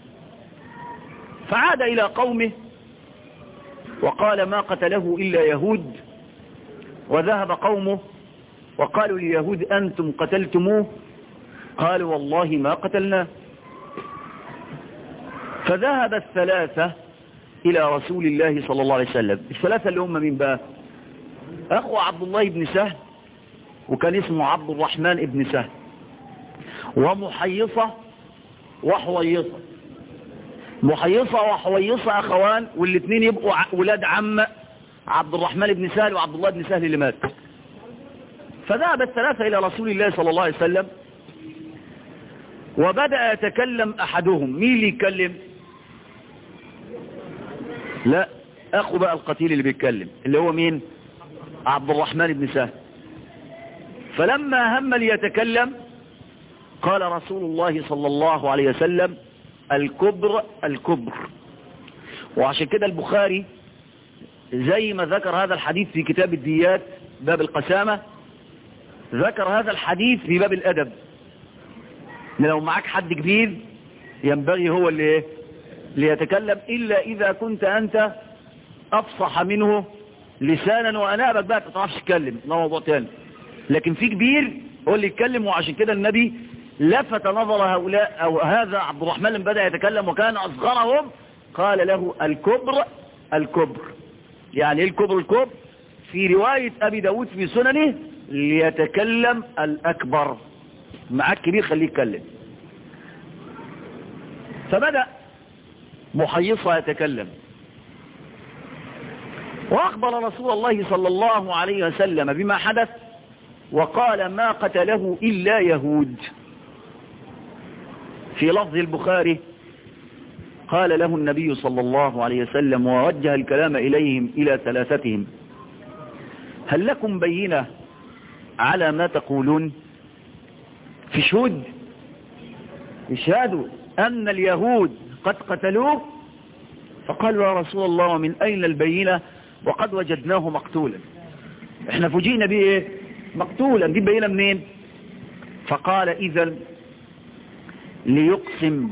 فعاد إلى قومه وقال ما قتله إلا يهود وذهب قومه وقالوا لليهود أنتم قتلتموه قالوا والله ما قتلناه فذهب الثلاثة إلى رسول الله صلى الله عليه وسلم الثلاثة اللي هم من بقى أخو عبد الله بن سهل وكان اسمه عبد الرحمن بن سهل ومحيصة وحويصة محيصة وحويصة أخوان والاثنين يبقوا ولاد عم عبد الرحمن بن سهل وعبد الله بن سهل اللي مات فذهب الثلاثة إلى رسول الله صلى الله عليه وسلم وبدأ يتكلم أحدهم مين اللي يتكلم لا أخو بقى القتيل اللي بيتكلم اللي هو مين عبد الرحمن بن سهل فلما هم ليتكلم قال رسول الله صلى الله عليه وسلم الكبر الكبر وعشان كده البخاري زي ما ذكر هذا الحديث في كتاب الديات باب القسامة ذكر هذا الحديث في باب الأدب لو معك حد كبير ينبغي هو اللي ليتكلم إلا إذا كنت أنت أفصح منه لسانا وأنابك بقى تتعرفش تتكلم ده موضوع تاني لكن في كبير هو اللي يتكلم وعشان كده النبي لفت نظر هؤلاء أو هذا عبد الرحمن لما بدأ يتكلم وكان أصغرهم قال له الكبر الكبر يعني ايه الكبر الكبر في رواية أبي داود في سننه ليتكلم الأكبر معاك كبير خليه يتكلم فبدأ محيصة يتكلم وأخبر رسول الله صلى الله عليه وسلم بما حدث وقال ما قتله إلا يهود في لفظ البخاري قال له النبي صلى الله عليه وسلم ووجه الكلام إليهم إلى ثلاثتهم هل لكم بينة على ما تقولون في شهود يشهدوا أن اليهود قد قتلوه فقالوا يا رسول الله ومن أين البينة وقد وجدناه مقتولا احنا فوجئنا به ايه مقتولا دي بينة منين فقال إذا ليقسم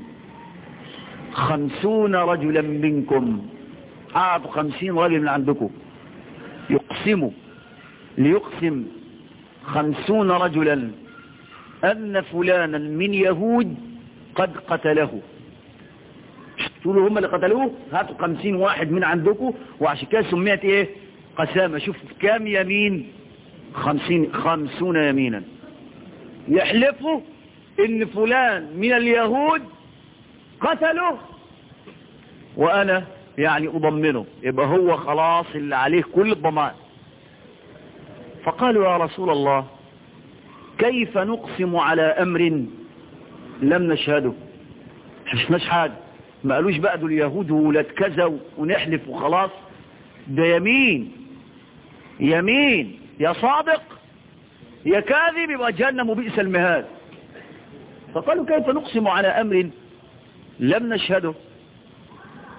خمسون رجلا منكم أعطوا خمسين رجل من عندكم يقسموا ليقسم خمسون رجلا أن فلانا من يهود قد قتله تقولوا هم اللي قتلوه هاتوا خمسين واحد من عندكم وعشان كده سميت ايه قسامة شوف كام يمين خمسين خمسون يمينا يحلفوا ان فلان من اليهود قتله وانا يعني اضمنه يبقى هو خلاص اللي عليه كل الضمان فقالوا يا رسول الله كيف نقسم على امر لم نشهده مش حاجه ما قالوش بقى دول اليهود وولاد كذا ونحلف وخلاص ده يمين يمين يا صادق يا كاذب يبقى جهنم وبئس المهاد فقالوا كيف نقسم على أمر لم نشهده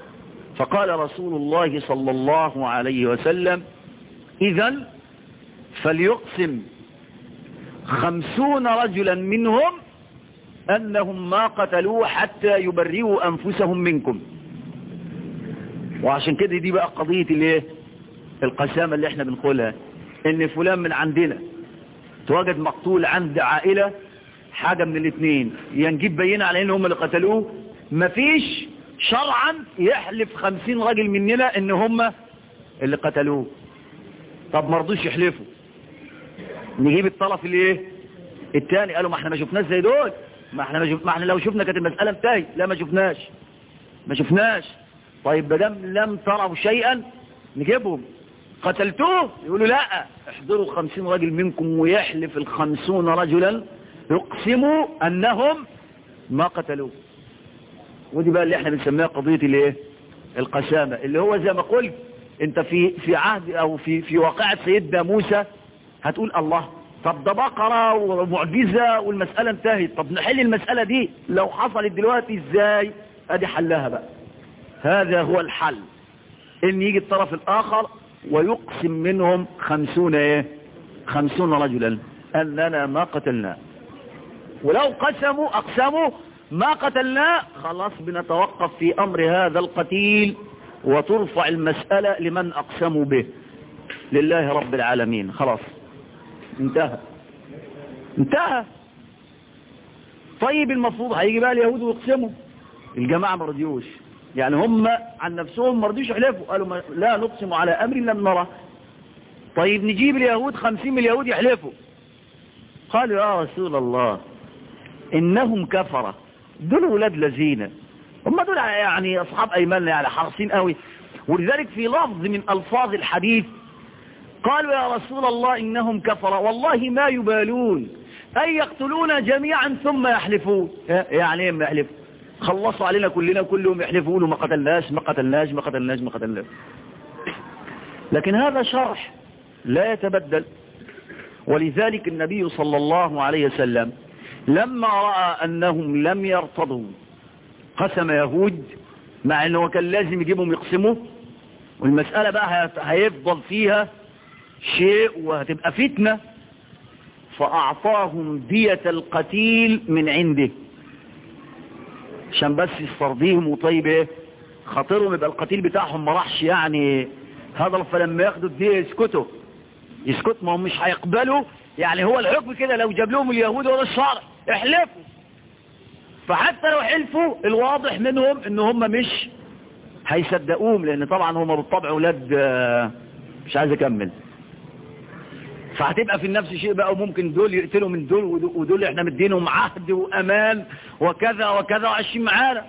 فقال رسول الله صلى الله عليه وسلم إذا فليقسم خمسون رجلا منهم أنهم ما قتلوه حتى يبرئوا أنفسهم منكم وعشان كده دي بقى قضية الايه القسامة اللي احنا بنقولها ان فلان من عندنا تواجد مقتول عند عائلة حاجة من الاثنين يا نجيب بينة على ان هم اللي قتلوه مفيش شرعا يحلف خمسين راجل مننا ان هم اللي قتلوه طب مرضوش يحلفوا نجيب الطرف الايه التاني قالوا ما احنا ما شفناش زي دول ما احنا ما, شف... ما احنا لو شفنا كانت المسألة انتهت لا ما شفناش ما شفناش طيب بدم لم تروا شيئا نجيبهم قتلتوه يقولوا لا احضروا خمسين راجل منكم ويحلف الخمسون رجلا يقسموا انهم ما قتلوه ودي بقى اللي احنا بنسميها قضية الايه القسامة اللي هو زي ما قلت انت في في عهد او في في واقعة سيدنا موسى هتقول الله طب ده بقرة ومعجزة والمسألة انتهت طب نحل المسألة دي لو حصلت دلوقتي ازاي ادي حلها بقى هذا هو الحل ان يجي الطرف الاخر ويقسم منهم خمسون ايه خمسون رجلا اننا ما قتلناه ولو قسموا اقسموا ما قتلناه خلاص بنتوقف في امر هذا القتيل وترفع المسألة لمن اقسموا به لله رب العالمين خلاص انتهى انتهى طيب المفروض هيجي بقى اليهود ويقسموا الجماعة ما رضيوش يعني هم عن نفسهم ما رضيوش يحلفوا قالوا ما لا نقسم على امر لم نره طيب نجيب اليهود خمسين من اليهود يحلفوا قالوا يا رسول الله انهم كفرة دول ولاد لذين هم دول يعني اصحاب ايماننا يعني حرصين قوي ولذلك في لفظ من الفاظ الحديث قالوا يا رسول الله إنهم كفر والله ما يبالون أن يقتلون جميعا ثم يحلفون يعني ايه ما يحلفوا خلصوا علينا كلنا كلهم يحلفون وما قتلناش ما قتلناش ما قتلناش ما قتلناش لكن هذا شرح لا يتبدل ولذلك النبي صلى الله عليه وسلم لما رأى أنهم لم يرتضوا قسم يهود مع أنه كان لازم يجيبهم يقسموا والمسألة بقى هيفضل فيها شيء وهتبقى فتنة فأعطاهم دية القتيل من عنده عشان بس يسترضيهم وطيب ايه خاطرهم يبقى القتيل بتاعهم ما راحش يعني هذا فلما ياخدوا الدية يسكتوا يسكت ما هم مش هيقبلوا يعني هو الحكم كده لو جاب لهم اليهود ولا الشرع احلفوا فحتى لو حلفوا الواضح منهم ان هم مش هيصدقوهم لان طبعا هم بالطبع ولاد مش عايز اكمل فهتبقى في النفس شيء بقى وممكن دول يقتلوا من دول ودول احنا مدينهم عهد وامان وكذا وكذا وعايشين معانا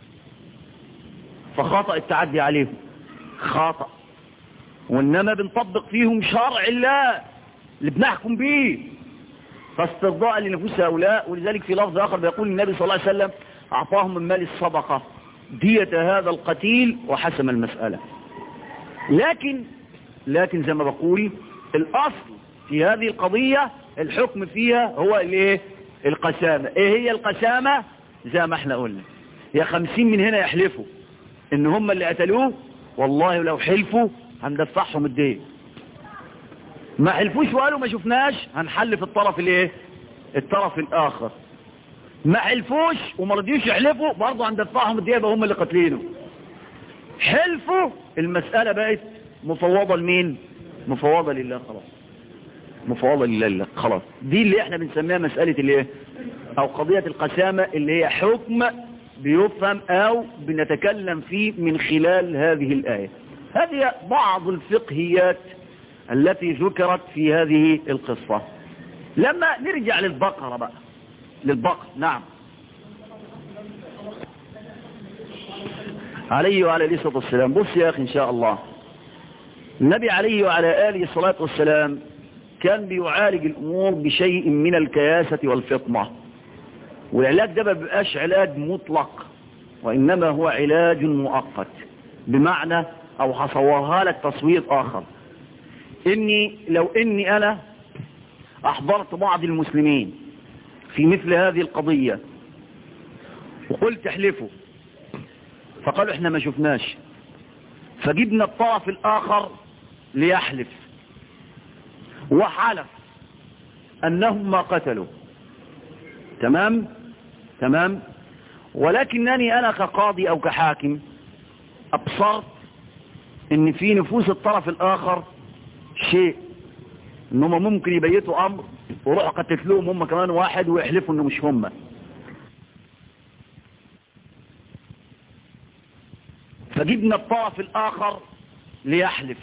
فخطأ التعدي عليهم خطأ وانما بنطبق فيهم شرع الله اللي بنحكم به فاسترضاء لنفوس هؤلاء ولذلك في لفظ اخر بيقول النبي صلى الله عليه وسلم اعطاهم من مال الصدقة دية هذا القتيل وحسم المسألة لكن لكن زي ما بقول الاصل في هذه القضية الحكم فيها هو الايه القسامة ايه هي القسامة زي ما احنا قلنا يا خمسين من هنا يحلفوا ان هم اللي قتلوه والله لو حلفوا هندفعهم الدين ما حلفوش وقالوا ما شفناش هنحلف الطرف الايه الطرف الاخر ما حلفوش وما رضيوش يحلفوا برضه هندفعهم الدين يبقى هم اللي قتلينه حلفوا المسألة بقت مفوضة لمين مفوضة لله خلاص مفوضة لله خلاص دي اللي احنا بنسميها مسألة الايه او قضية القسامة اللي هي حكم بيفهم او بنتكلم فيه من خلال هذه الآية هذه بعض الفقهيات التي ذكرت في هذه القصة لما نرجع للبقرة بقى للبقر نعم عليه وعلى اله الصلاة والسلام بص يا أخي إن شاء الله النبي عليه وعلى آله الصلاة والسلام كان بيعالج الأمور بشيء من الكياسة والفطنة والعلاج ده ما بيبقاش علاج مطلق وإنما هو علاج مؤقت بمعنى أو هصورها لك تصوير آخر إني لو إني أنا أحضرت بعض المسلمين في مثل هذه القضية وقلت احلفوا فقالوا احنا ما شفناش فجبنا الطرف الآخر ليحلف وحلف أنهم ما قتلوا تمام تمام ولكنني أنا كقاضي أو كحاكم أبصرت ان في نفوس الطرف الآخر شيء انهم ممكن يبيتوا أمر وروحوا قتلوهم هم كمان واحد ويحلفوا انه مش هم فجبنا الطرف الآخر ليحلف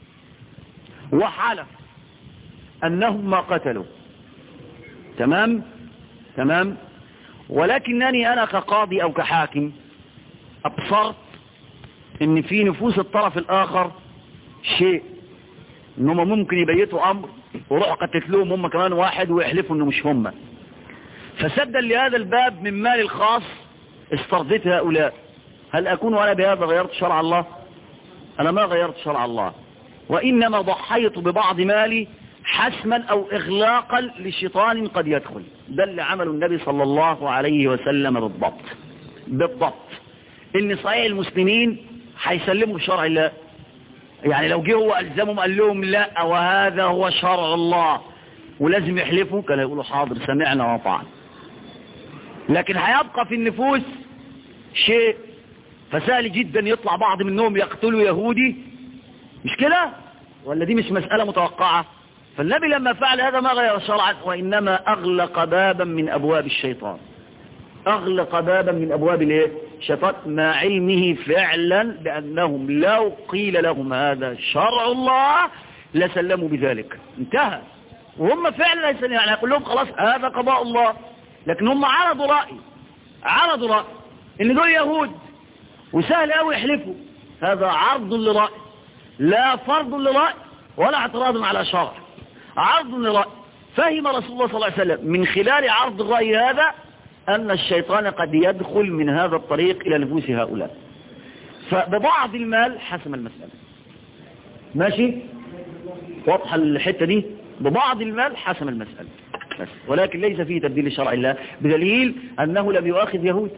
وحلف أنهم ما قتلوا تمام تمام ولكنني أنا كقاضي أو كحاكم أبصرت ان في نفوس الطرف الآخر شيء انهم ممكن يبيتوا أمر وروحوا قتلوهم هم كمان واحد ويحلفوا انه مش هم فسدا لهذا الباب من مال الخاص استرضيت هؤلاء هل أكون أنا بهذا غيرت شرع الله أنا ما غيرت شرع الله وإنما ضحيت ببعض مالي حسما أو إغلاقا لشيطان قد يدخل ده اللي عمله النبي صلى الله عليه وسلم بالضبط بالضبط إن صحيح المسلمين هيسلموا بشرع الله يعني لو جه هو ألزمهم قال لهم لا وهذا هو شرع الله ولازم يحلفوا كانوا يقولوا حاضر سمعنا وطعنا لكن هيبقى في النفوس شيء فسهل جدا يطلع بعض منهم يقتلوا يهودي مش كده ولا دي مش مسألة متوقعة فالنبي لما فعل هذا ما غير شرعا وإنما أغلق بابا من أبواب الشيطان أغلق بابا من أبواب الايه الشيطان مع علمه فعلا بأنهم لو قيل لهم هذا شرع الله لسلموا بذلك انتهى وهم فعلا يسلموا يعني يقول لهم خلاص هذا قضاء الله لكن هم عرضوا رأي عرضوا رأي ان دول يهود وسهل قوي يحلفوا هذا عرض لرأي لا فرض لرأي ولا اعتراض على شرع عرض لرأي فهم رسول الله صلى الله عليه وسلم من خلال عرض الرأي هذا أن الشيطان قد يدخل من هذا الطريق إلى نفوس هؤلاء فببعض المال حسم المسألة ماشي واضحة الحتة دي ببعض المال حسم المسألة بس ولكن ليس فيه تبديل لشرع الله بدليل أنه لم يؤاخذ يهود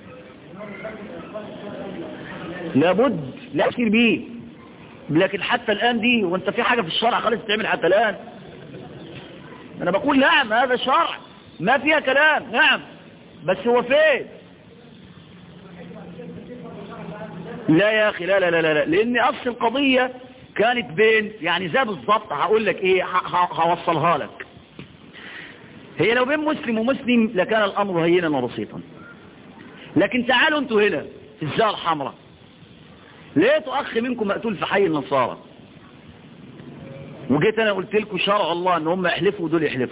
لابد لا يصير به لكن حتى الآن دي وانت في حاجة في الشرع خالص تعمل حتى الآن أنا بقول نعم هذا شرع ما فيها كلام نعم بس هو فين لا يا أخي لا لا لا لا لأن أصل القضية كانت بين يعني زي بالظبط هقول لك إيه هوصلها لك هي لو بين مسلم ومسلم لكان الأمر هينا وبسيطا لكن تعالوا انتوا هنا في الزاوية الحمراء لقيتوا أخ منكم مقتول في حي النصارى وجيت أنا قلت لكم شرع الله ان هم يحلفوا ودول يحلفوا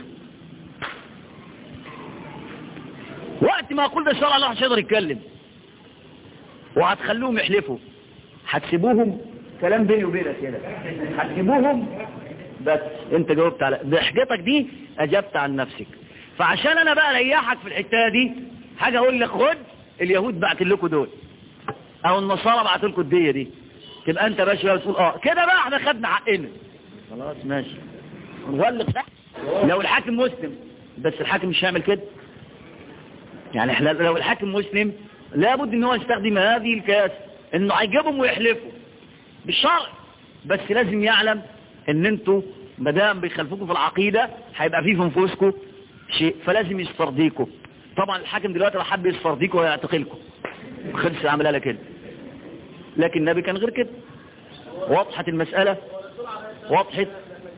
وقت ما أقول ده شرع الله مش هيقدر يتكلم وهتخلوهم يحلفوا هتسيبوهم كلام بيني وبينك كده هتسيبوهم بس انت جاوبت على ضحكتك دي اجبت عن نفسك فعشان انا بقى اريحك في الحته دي حاجه اقول لك خد اليهود بعت لكم دول او النصارى بعت لكم الديه دي تبقى انت باشا بقى بتقول اه كده بقى احنا خدنا حقنا خلاص ماشي نغلق ده لو الحاكم مسلم بس الحاكم مش هيعمل كده يعني احنا لو الحاكم مسلم لابد ان هو يستخدم هذه الكاس انه هيجيبهم ويحلفوا بالشرع بس لازم يعلم ان انتوا مدام بيخالفوكوا في العقيدة هيبقى فيه في نفوسكم شيء فلازم يسترضيكوا طبعا الحاكم دلوقتي لو حب يسترضيكوا ويعتقلكم خلص عملها لك كده لكن النبي كان غير كده وضحت المسألة وضحت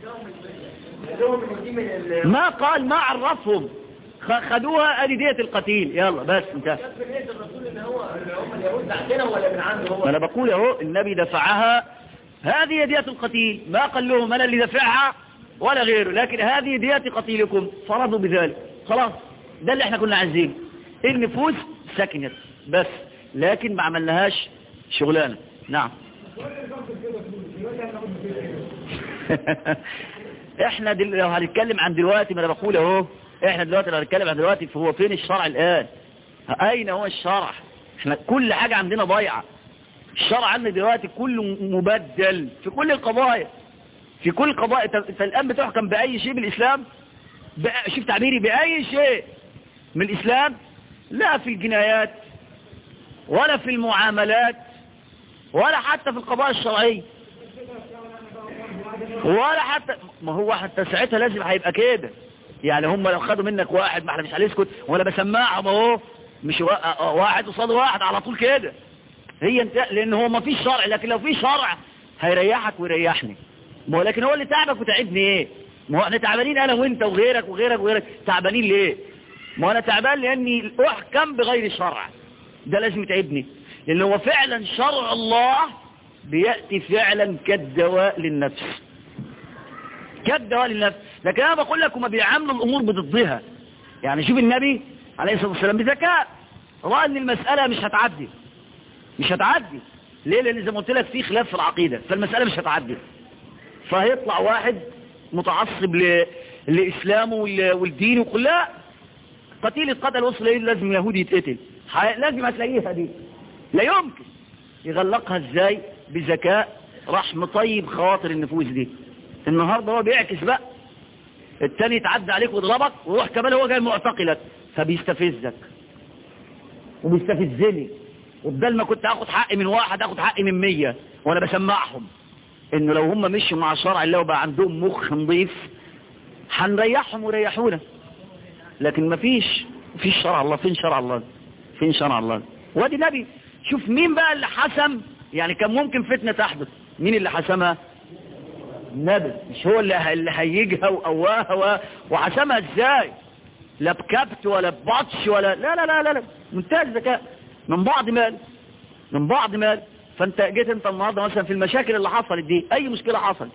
ما قال ما عرفهم خدوها ادي دية القتيل يلا بس انتهى ما انا بقول اهو النبي دفعها هذه دية القتيل ما قال لهم انا اللي دفعها ولا غيره لكن هذه دية قتيلكم فرضوا بذلك خلاص ده اللي احنا كنا عايزينه النفوس سكنت بس لكن ما عملناهاش شغلانة نعم احنا دل... لو هنتكلم عن دلوقتي ما انا بقول اهو احنا دلوقتي لو هنتكلم عن دلوقتي فهو فين الشرع الان اين هو الشرع احنا كل حاجة عندنا ضايعة الشرع عندنا دلوقتي كله مبدل في كل القضايا في كل قضايا انت الان بتحكم باي شيء بالاسلام بأ... شوف تعبيري باي شيء من الاسلام لا في الجنايات ولا في المعاملات ولا حتى في القضايا الشرعية ولا حتى ما هو حتى ساعتها لازم هيبقى كده يعني هم لو خدوا منك واحد ما احنا مش هنسكت ولا بسمعهم اهو مش واحد قصاد واحد على طول كده هي انت لان هو ما فيش شرع لكن لو في شرع هيريحك ويريحني ما هو لكن هو اللي تعبك وتعبني ايه ما هو احنا تعبانين انا وانت وغيرك وغيرك وغيرك تعبانين ليه ما انا تعبان لاني احكم بغير شرع ده لازم يتعبني لان هو فعلا شرع الله بيأتي فعلا كالدواء للنفس كالدواء للنفس لكن انا بقول لك هما بيعاملوا الامور بضدها يعني شوف النبي عليه الصلاة والسلام بذكاء رأى ان المسألة مش هتعدي مش هتعدي ليه لان زي ما قلت لك في خلاف في العقيدة فالمسألة مش هتعدي فهيطلع واحد متعصب ل... لإسلامه والدين ويقول لا قتيل القتل وصل ايه لازم يهودي يتقتل لازم هتلاقيها دي لا يمكن يغلقها ازاي بذكاء راح مطيب خواطر النفوس دي النهاردة هو بيعكس بقى التاني يتعدى عليك ويضربك ويروح كمان هو جاي معتقلك فبيستفزك وبيستفزني وبدل ما كنت اخد حقي من واحد اخد حقي من مية وانا بسمعهم انه لو هم مشوا مع شرع الله وبقى عندهم مخ نظيف هنريحهم ويريحونا لكن مفيش مفيش شرع الله فين شرع الله فين شرع الله وادي نبي شوف مين بقى اللي حسم يعني كان ممكن فتنة تحدث مين اللي حسمها النبي مش هو اللي, اللي هيجها وقواها وحسمها ازاي لا بكبت ولا ببطش ولا لا لا لا لا, لا. منتهى الذكاء من بعض مال من بعض مال فانت جيت انت النهارده مثلا في المشاكل اللي حصلت دي اي مشكلة حصلت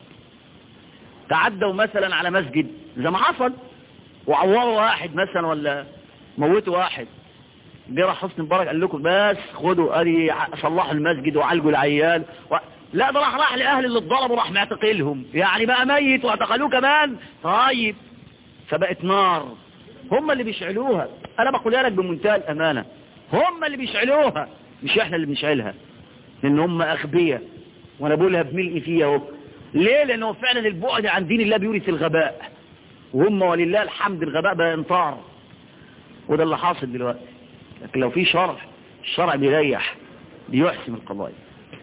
تعدوا مثلا على مسجد زي ما حصل وعوروا واحد مثلا ولا موتوا واحد جه راح حسن مبارك قال لكم بس خدوا قال صلحوا المسجد وعالجوا العيال و... لا ده راح راح لاهل اللي اتضربوا راح معتقلهم يعني بقى ميت واعتقلوه كمان طيب فبقت نار هم اللي بيشعلوها انا بقولها لك بمنتهى الامانه هم اللي بيشعلوها مش احنا اللي بنشعلها لان هم اغبياء وانا بقولها بملء فيها اهو ليه لانه فعلا البعد عن دين الله بيورث الغباء وهم ولله الحمد الغباء بقى انطار وده اللي حاصل دلوقتي لكن لو في شرع الشرع بيريح بيحسم القضايا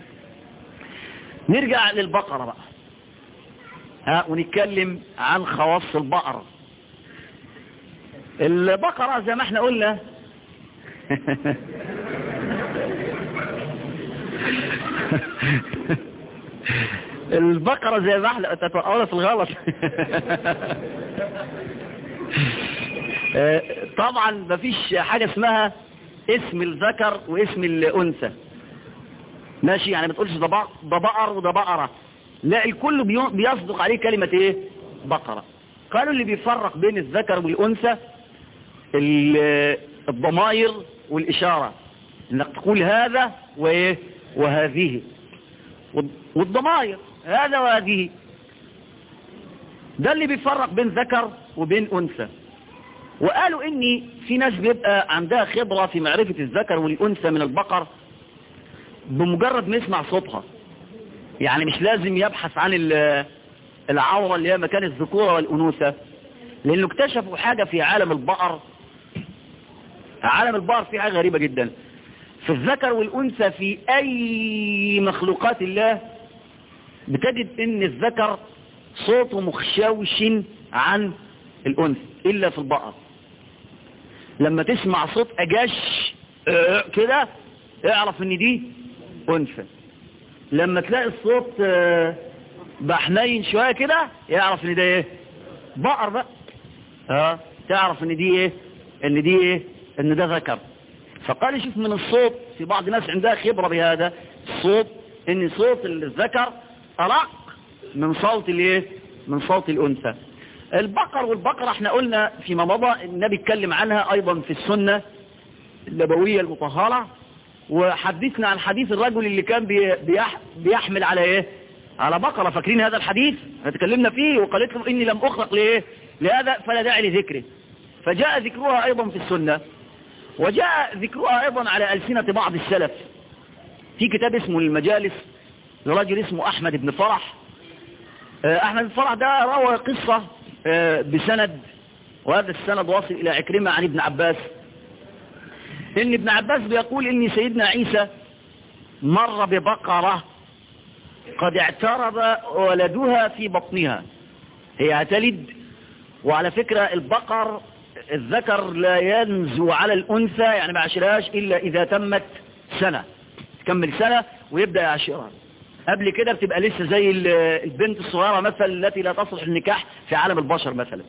نرجع للبقرة بقى ها ونتكلم عن خواص البقرة البقرة زي ما احنا قلنا البقرة زي ما احنا تتقول في الغلط طبعا مفيش حاجة اسمها اسم الذكر واسم الأنثى ماشي يعني ما تقولش ده بقر وده بقرة لا الكل بيصدق عليه كلمة ايه بقرة قالوا اللي بيفرق بين الذكر والأنثى الضمائر والإشارة انك تقول هذا وايه وهذه والضمائر هذا وهذه ده اللي بيفرق بين ذكر وبين أنثى وقالوا ان في ناس بيبقى عندها خبرة في معرفة الذكر والأنثى من البقر بمجرد ما يسمع صوتها يعني مش لازم يبحث عن العورة اللي هي مكان الذكورة والأنوثة لأنه اكتشفوا حاجة في عالم البقر عالم البقر فيه حاجة غريبة جدا في الذكر والأنثى في أي مخلوقات الله بتجد ان الذكر صوته مخشوش عن الأنثى إلا في البقر لما تسمع صوت أجش اه كده اعرف ان دي أنثى لما تلاقي الصوت اه بحنين شوية كده يعرف ان ده ايه بقر بقى ها تعرف ان دي ايه ان دي ايه ان ده ذكر فقال يشوف من الصوت في بعض الناس عندها خبرة بهذا الصوت ان صوت الذكر أرق من صوت الايه من صوت الأنثى البقر والبقرة احنا قلنا فيما مضى النبي اتكلم عنها ايضا في السنة النبوية المطهرة وحدثنا عن حديث الرجل اللي كان بيح بيحمل على ايه على بقرة فاكرين هذا الحديث اتكلمنا فيه وقالت له اني لم اخلق لايه لهذا فلا داعي لذكره فجاء ذكرها ايضا في السنة وجاء ذكرها ايضا على ألسنة بعض السلف في كتاب اسمه المجالس لرجل اسمه احمد بن فرح احمد بن فرح ده روى قصة بسند وهذا السند واصل الى عكرمة عن ابن عباس ان ابن عباس بيقول ان سيدنا عيسى مر ببقرة قد اعترض ولدها في بطنها هي هتلد وعلى فكرة البقر الذكر لا ينزو على الأنثى يعني ما عشرهاش إلا إذا تمت سنة تكمل سنة ويبدأ يعشرها قبل كده بتبقى لسه زي البنت الصغيرة مثلا التي لا تصلح النكاح في عالم البشر مثلا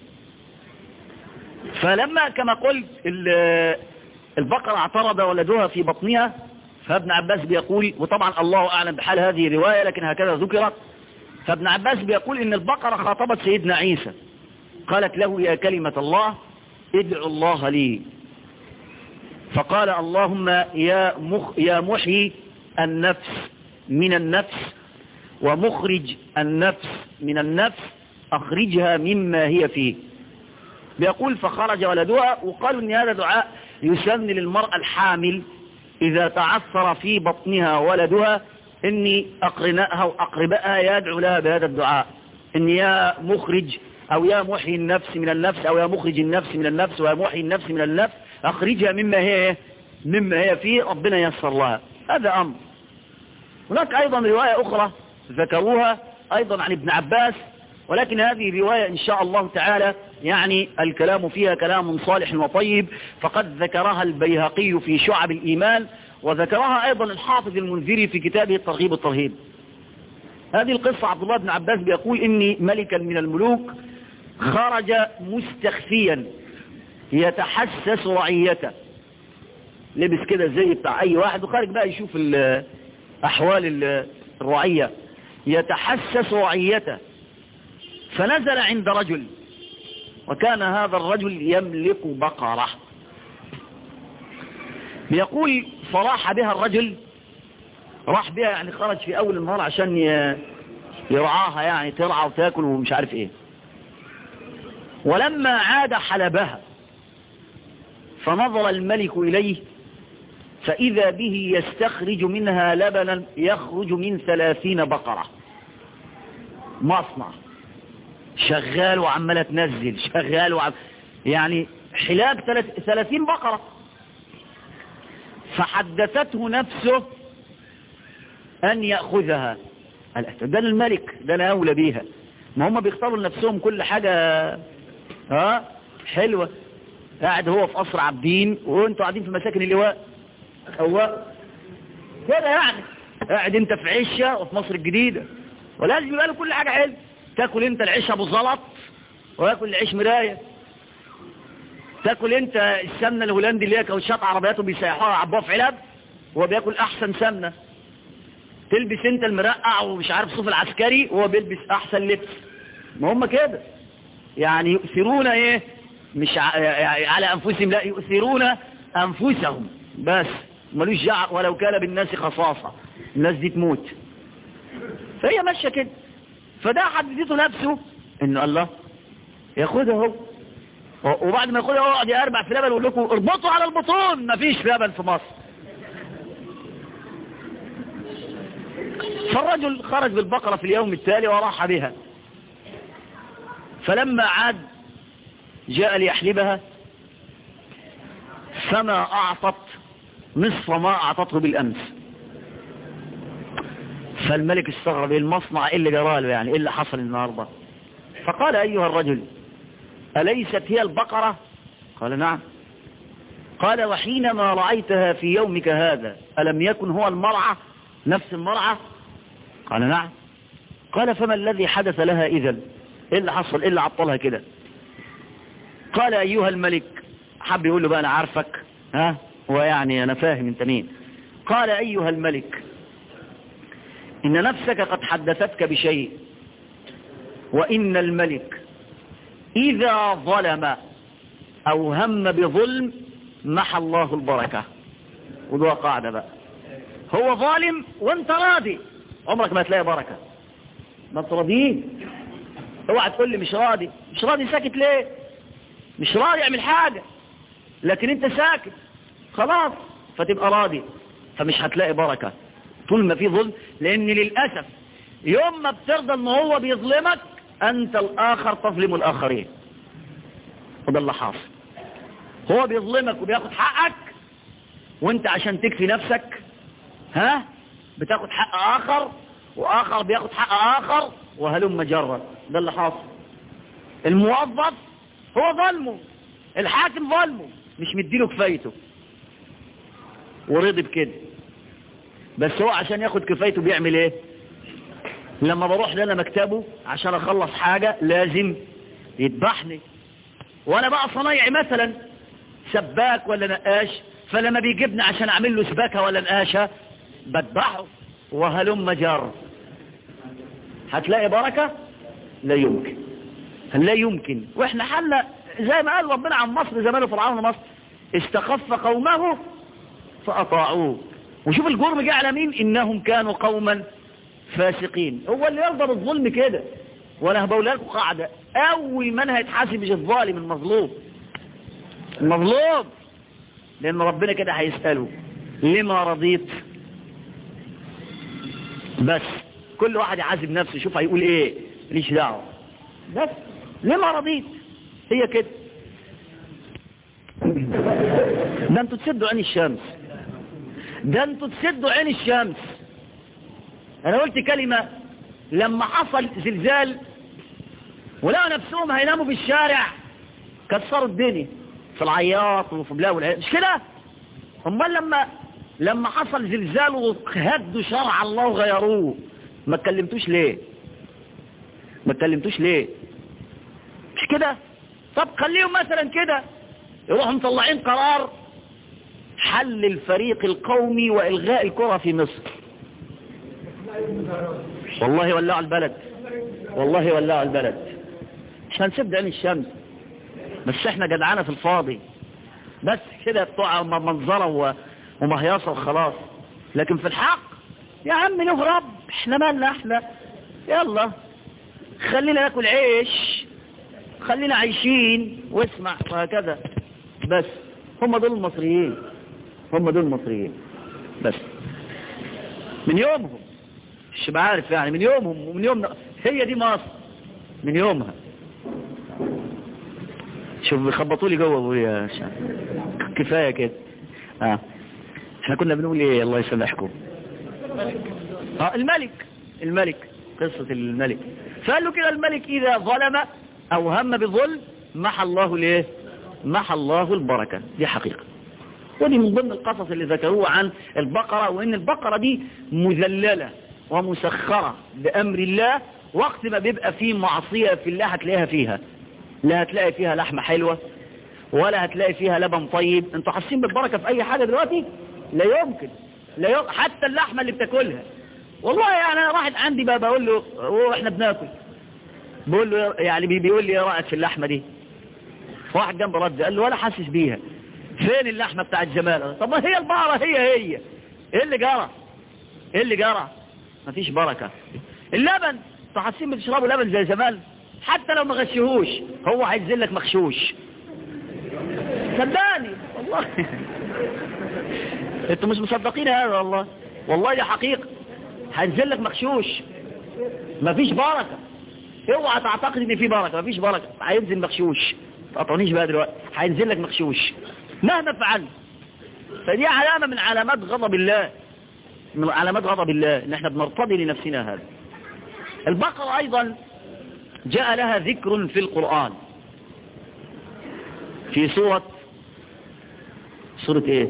فلما كما قلت البقرة اعترض ولدها في بطنها فابن عباس بيقول وطبعا الله أعلم بحال هذه الرواية لكن هكذا ذكرت فابن عباس بيقول إن البقرة خاطبت سيدنا عيسى قالت له يا كلمة الله ادعو الله لي فقال اللهم يا, مخ يا محيي النفس من النفس ومخرج النفس من النفس أخرجها مما هي فيه بيقول فخرج ولدها وقالوا ان هذا دعاء يسن للمرأة الحامل إذا تعثر في بطنها ولدها إني أقرنائها وأقربائها يدعو لها بهذا الدعاء إن يا مخرج أو يا محيي النفس من النفس أو يا مخرج النفس من النفس ويا محيي النفس من النفس أخرجها مما هي مما هي فيه ربنا يسر لها هذا أمر هناك أيضا رواية أخرى ذكروها أيضا عن ابن عباس ولكن هذه الرواية إن شاء الله تعالى يعني الكلام فيها كلام صالح وطيب فقد ذكرها البيهقي في شعب الإيمان وذكرها أيضا الحافظ المنذري في كتابه الترغيب الترهيب هذه القصة عبد الله بن عباس بيقول إني ملكا من الملوك خرج مستخفيا يتحسس رعيته لبس كده زي بتاع أي واحد وخارج بقى يشوف أحوال الرعية يتحسس رعيته فنزل عند رجل وكان هذا الرجل يملك بقرة بيقول فراح بها الرجل راح بها يعني خرج في أول النهار عشان يرعاها يعني ترعى وتاكل ومش عارف ايه ولما عاد حلبها فنظر الملك إليه فإذا به يستخرج منها لبنا يخرج من ثلاثين بقرة مصنع شغال وعمالة تنزل شغال وعم يعني حلاب ثلاثين بقرة فحدثته نفسه أن يأخذها ده الملك ده أنا أولى بيها ما هم بيختاروا لنفسهم كل حاجة ها حلوة قاعد هو في قصر عابدين وانتوا قاعدين في مساكن اللواء هو كده يعني قاعد انت في عشة وفي مصر الجديدة ولازم يبقى له كل حاجة حلوة تاكل انت العيش ابو زلط وياكل العيش مراية تاكل انت السمنة الهولندي اللي هي كاوتشات عربياته بيسيحوها عبوها في علب وهو بياكل احسن سمنة تلبس انت المرقع ومش عارف صوف العسكري وهو بيلبس احسن لبس ما هم كده يعني يؤثرون ايه مش على انفسهم لا يؤثرون انفسهم بس ملوش جع ولو كان بالناس خصاصة الناس دي تموت فهي ماشية كده فده حددته نفسه انه الله ياخدها هو وبعد ما ياخدها هو يقعد يربع في لبن ويقول لكم اربطوا على البطون مفيش لبن في مصر فالرجل خرج بالبقرة في اليوم التالي وراح بها فلما عاد جاء ليحلبها فما أعطت نصف ما أعطته بالأمس فالملك استغرب المصنع إيه اللي جراله يعني إيه اللي حصل النهاردة فقال أيها الرجل أليست هي البقرة قال نعم قال وحينما رأيتها في يومك هذا ألم يكن هو المرعى نفس المرعى قال نعم قال فما الذي حدث لها إذا إيه اللي حصل إيه اللي عطلها كده قال أيها الملك حب يقول له بقى أنا عارفك ها ويعني أنا فاهم أنت مين قال أيها الملك إن نفسك قد حدثتك بشيء وإن الملك إذا ظلم أو هم بظلم محى الله البركة وده قاعدة بقى هو ظالم وانت راضي عمرك ما تلاقي بركة ما انت راضيين اوعى تقول لي مش راضي مش راضي ساكت ليه مش راضي يعمل حاجة لكن انت ساكت خلاص فتبقى راضي فمش هتلاقي بركة طول ما في ظلم لان للأسف يوم ما بترضى ان هو بيظلمك انت الاخر تظلم الاخرين وده اللي حاصل هو بيظلمك وبياخد حقك وانت عشان تكفي نفسك ها بتاخد حق اخر واخر بياخد حق اخر وهلم جرا ده اللي حاصل الموظف هو ظلمه الحاكم ظلمه مش مديله كفايته ورضي بكده بس هو عشان ياخد كفايته بيعمل ايه لما بروح لنا مكتبه عشان اخلص حاجة لازم يذبحني وانا بقى صنايعي مثلا سباك ولا نقاش فلما بيجيبني عشان اعمل له سباكة ولا نقاشة بذبحه وهلم جر هتلاقي بركة لا يمكن لا يمكن واحنا حالنا زي ما قال ربنا عن مصر زمان فرعون مصر استخف قومه فأطاعوه وشوف الجرم جه على مين إنهم كانوا قوما فاسقين هو اللي يرضى بالظلم كده وانا هبقول لكم قاعدة اول من هيتحاسب مش الظالم المظلوم المظلوم لان ربنا كده هيسأله لما رضيت بس كل واحد يعذب نفسه يشوف هيقول ايه ليش دعوه بس لما رضيت هي كده ده انتوا تسدوا عين الشمس ده انتوا تسدوا عين الشمس انا قلت كلمة لما حصل زلزال ولقوا نفسهم هيناموا في الشارع كسروا الدنيا في العياط وفي بلاو مش كده امال لما لما حصل زلزال وهدوا شرع الله وغيروه ما اتكلمتوش ليه ما اتكلمتوش ليه مش كده طب خليهم مثلا كده يروحوا مطلعين قرار حل الفريق القومي والغاء الكرة في مصر والله ولعوا البلد والله ولعوا البلد مش هنسيب عين الشمس بس احنا جدعانة في الفاضي بس كده بتوع منظرة ومهيصة وخلاص لكن في الحق يا عم له رب احنا مالنا احنا يلا خلينا ناكل عيش خلينا عايشين واسمع وهكذا بس هم دول المصريين هم دول المصريين بس من يومهم مش بعارف يعني من يومهم ومن يوم هي دي مصر من يومها شوف بيخبطوا لي جوه ابويا كفايه كده اه احنا كنا بنقول ايه الله يسامحكم اه الملك الملك قصة الملك فقال له كده الملك اذا ظلم او هم بظلم محى الله ليه محى الله البركة دي حقيقة ودي من ضمن القصص اللي ذكروه عن البقرة وان البقرة دي مذللة ومسخرة بأمر الله وقت ما بيبقى فيه معصية في الله هتلاقيها فيها لا هتلاقي فيها لحمة حلوة ولا هتلاقي فيها لبن طيب انتوا حاسين بالبركة في اي حاجة دلوقتي لا يمكن لا يمكن. حتى اللحمة اللي بتاكلها والله يعني انا واحد عندي بقى بقول له واحنا بناكل بقول له يعني بيقول لي ايه رايك في اللحمة دي واحد جنب رد قال له ولا حاسس بيها فين اللحمة بتاعت جمال طب ما هي البقرة هي هي ايه اللي جرى ايه اللي جرى مفيش بركة اللبن انتوا حاسين بتشربوا لبن زي زمان حتى لو ما غشيهوش هو هينزل لك مغشوش صدقني والله انتوا مش مصدقين هذا والله والله دي حقيقة هينزل لك مغشوش مفيش بركة اوعى تعتقد ان في بركة مفيش بركة هينزل مغشوش تقطعنيش بقى دلوقتي هينزل لك مغشوش مهما فعلت فدي علامة من علامات غضب الله من علامات غضب الله ان احنا بنرتضي لنفسنا هذا البقرة ايضا جاء لها ذكر في القرآن في سورة سورة ايه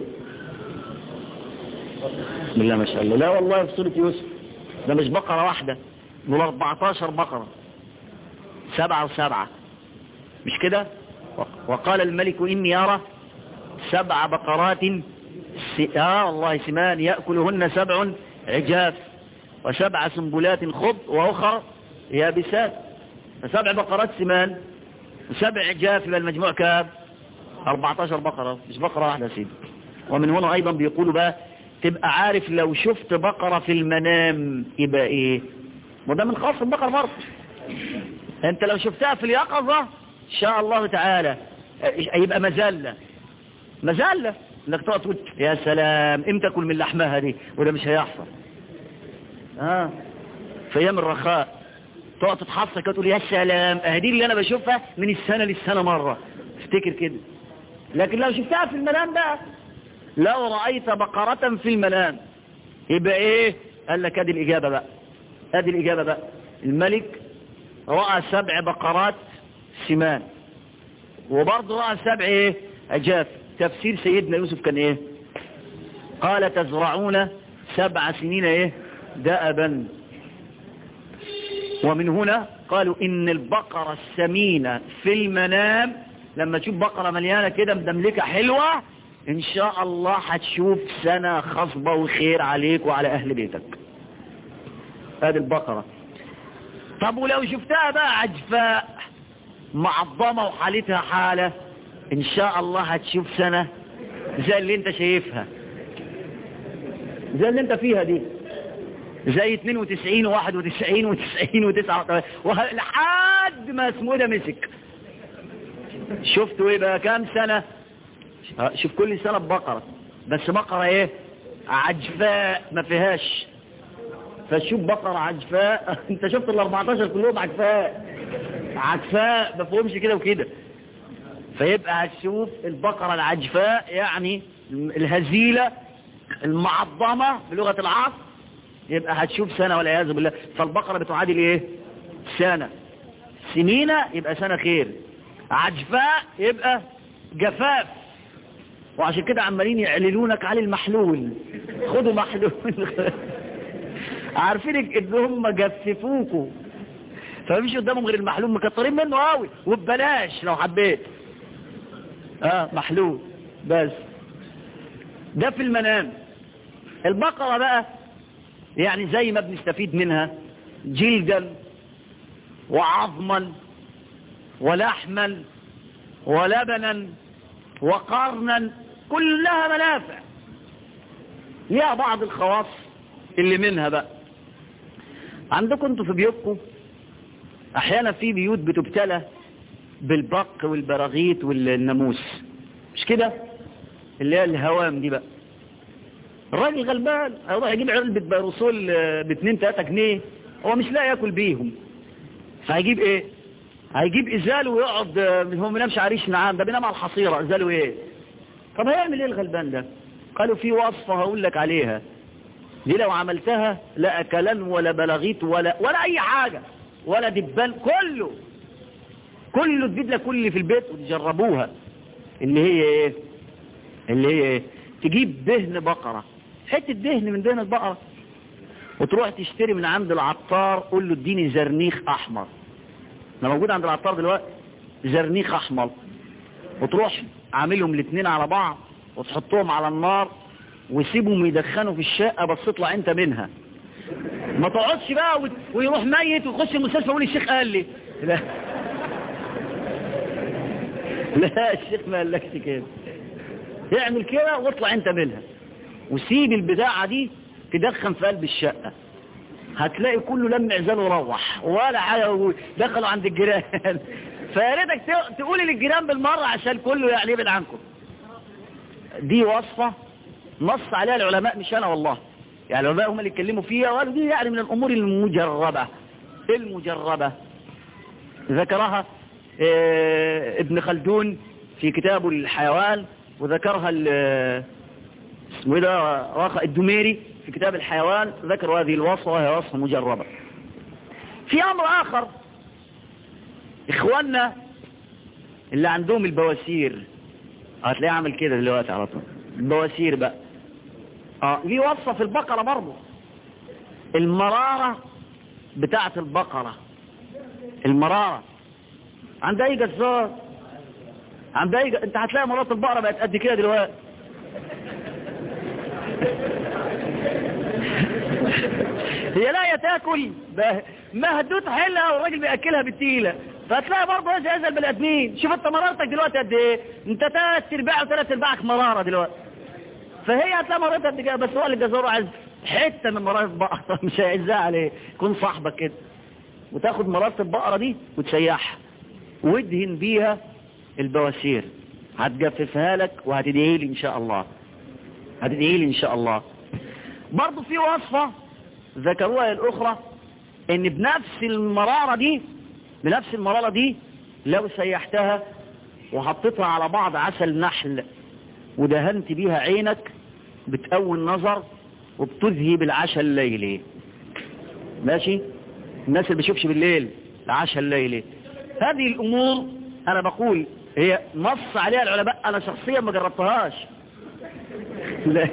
بسم الله ما شاء الله لا والله في سورة يوسف ده مش بقرة واحدة دول 14 بقرة سبعة وسبعة مش كده وقال الملك إني أرى سبع بقرات س... آه والله سمان يأكلهن سبع عجاف وسبع سنبلات خض وأخر يابسات فسبع بقرات سمان وسبع عجاف يبقى المجموع كام 14 بقرة مش بقرة واحدة سيدي ومن هنا أيضا بيقولوا بقى تبقى عارف لو شفت بقرة في المنام يبقى ايه وده من خاص البقرة برضه انت لو شفتها في اليقظة ان شاء الله تعالى يبقى مزلة مزلة انك تقعد تقول يا سلام امتى اكل من لحمها دي وده مش هيحصل اه في ايام الرخاء تقعد تتحصى كده تقول يا سلام اهدي اللي انا بشوفها من السنة للسنة مرة افتكر كده لكن لو شفتها في المنام بقى لو رأيت بقرة في المنام يبقى ايه قال لك ادي الاجابة بقى ادي الاجابة بقى الملك رأى سبع بقرات سمان وبرضه رأى سبع ايه اجاف تفسير سيدنا يوسف كان ايه قال تزرعون سبع سنين ايه دأبا ومن هنا قالوا ان البقرة السمينة في المنام لما تشوف بقرة مليانة كده مدملكة حلوة ان شاء الله هتشوف سنة خصبة وخير عليك وعلى اهل بيتك هذه البقرة طب ولو شفتها بقى عجفاء معظمة وحالتها حالة ان شاء الله هتشوف سنة زي اللي انت شايفها زي اللي انت فيها دي زي 92 و91 و90 و9 لحد ما اسمه ده مسك شفتوا ايه بقى كام سنة شوف كل سنة ببقرة بس بقرة ايه عجفاء ما فيهاش فشوف بقرة عجفاء انت شفت ال 14 كلهم عجفاء عجفاء ما فيهمش كده وكده فيبقى هتشوف البقرة العجفاء يعني الهزيلة المعظمة بلغة العصر يبقى هتشوف سنة والعياذ بالله فالبقرة بتعادل ايه سنة سنينة يبقى سنة خير عجفاء يبقى جفاف وعشان كده عمالين يعللونك على المحلول خدوا محلول عارفين ان هم جففوكوا فمش قدامهم غير المحلول مكترين منه قوي وببلاش لو حبيت اه محلول بس ده في المنام البقرة بقى يعني زي ما بنستفيد منها جلدا وعظما ولحما ولبنا وقرنا كلها منافع ليها بعض الخواص اللي منها بقى عندكم انتوا في بيوتكم احيانا في بيوت بتبتلى بالبق والبراغيث والناموس مش كده اللي هي الهوام دي بقى الراجل غلبان هيروح يجيب علبة بيروسول ب 2 3 جنيه هو مش لاقي ياكل بيهم فهيجيب ايه هيجيب ازاله ويقعد هو ما بينامش عريش نعام ده بينام على الحصيره ازاله ايه طب هيعمل ايه الغلبان ده قالوا في وصفه هقول لك عليها دي لو عملتها لا اكلان ولا بلاغيت ولا ولا اي حاجه ولا دبان كله كله تجيب لك كل اللي في البيت وتجربوها اللي هي ايه اللي هي ايه تجيب دهن بقرة حتة دهن من دهن البقرة وتروح تشتري من عند العطار قول له اديني زرنيخ احمر ده موجود عند العطار دلوقتي زرنيخ احمر وتروح عاملهم الاثنين على بعض وتحطهم على النار وسيبهم يدخنوا في الشقة بس تطلع انت منها ما تقعدش بقى ويروح ميت ويخش المستشفى يقول الشيخ قال لي لا لا الشيخ ما قالكش كده اعمل كده واطلع انت منها وسيب البداعة دي تدخن في قلب الشقة هتلاقي كله لم عزاله روح ولا حاجة دخلوا عند الجيران فيا ريتك تقول للجيران بالمرة عشان كله يعني يبعد عنكم دي وصفة نص عليها العلماء مش انا والله يعني العلماء هم اللي اتكلموا فيها وقالوا دي يعني من الامور المجربة المجربة ذكرها اه ابن خلدون في كتابه الحيوان وذكرها اسمه ده راخ الدميري في كتاب الحيوان ذكر هذه الوصفة وهي وصفة مجربة في أمر آخر إخواننا اللي عندهم البواسير هتلاقيه عامل كده دلوقتي على طول البواسير بقى اه ليه وصفة في البقرة برضه المرارة بتاعة البقرة المرارة عند اي جزار عند اي انت هتلاقي مرات البقرة بقت قد كده دلوقتي هي لا تاكل مهدوت حيلها والراجل بياكلها بالتيله فهتلاقي برضه زي زي البني ادمين شوف انت مرارتك دلوقتي قد ايه انت ثلاث ارباع وثلاث ارباعك مراره دلوقتي فهي هتلاقي مرارتها قد كده بس هو اللي جزاره عايز حته من مراره البقره مش هيعزها عليه يكون صاحبك كده وتاخد مراره البقره دي وتسيحها وادهن بيها البواسير هتجففها لك وهتدعي لي ان شاء الله هتدعي لي ان شاء الله برضه في وصفة ذكروها الاخرى ان بنفس المرارة دي بنفس المرارة دي لو سيحتها وحطيتها على بعض عسل نحل ودهنت بيها عينك بتقوي النظر وبتذهب العشاء الليلي ماشي الناس اللي بيشوفش بالليل العشاء الليلي هذه الامور انا بقول هي نص عليها العلماء انا شخصيا ما جربتهاش لا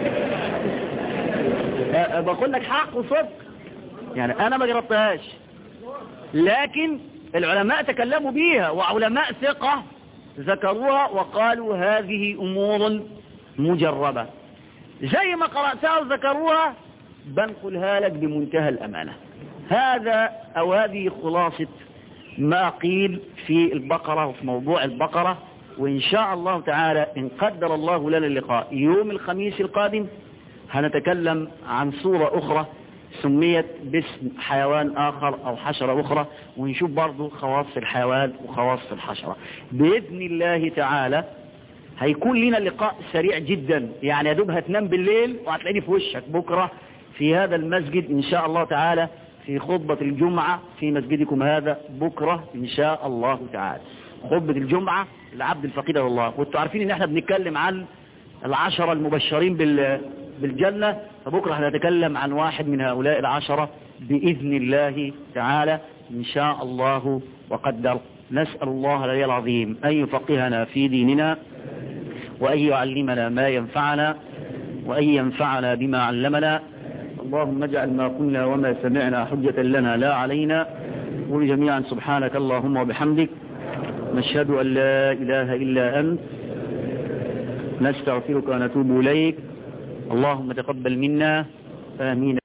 بقول لك حق وصدق يعني انا ما جربتهاش لكن العلماء تكلموا بيها وعلماء ثقة ذكروها وقالوا هذه امور مجربة زي ما قرأتها وذكروها بنقلها لك بمنتهى الامانة هذا او هذه خلاصة ما قيل في البقرة وفي موضوع البقرة وإن شاء الله تعالى إن قدر الله لنا اللقاء يوم الخميس القادم هنتكلم عن صورة أخرى سميت باسم حيوان آخر أو حشرة أخرى ونشوف برضو خواص الحيوان وخواص الحشرة بإذن الله تعالى هيكون لنا لقاء سريع جدا يعني يا دوب هتنام بالليل وهتلاقيني في وشك بكرة في هذا المسجد إن شاء الله تعالى في خطبة الجمعة في مسجدكم هذا بكرة إن شاء الله تعالى خطبة الجمعة العبد الفقير إلى الله وانتوا عارفين ان احنا بنتكلم عن العشرة المبشرين بالجنة فبكرة هنتكلم عن واحد من هؤلاء العشرة بإذن الله تعالى إن شاء الله وقدر نسأل الله العلي العظيم أن يفقهنا في ديننا وأن يعلمنا ما ينفعنا وأن ينفعنا بما علمنا اللهم اجعل ما قلنا وما سمعنا حجة لنا لا علينا قل جميعا سبحانك اللهم وبحمدك نشهد أن لا إله إلا أنت نستغفرك ونتوب إليك اللهم تقبل منا آمين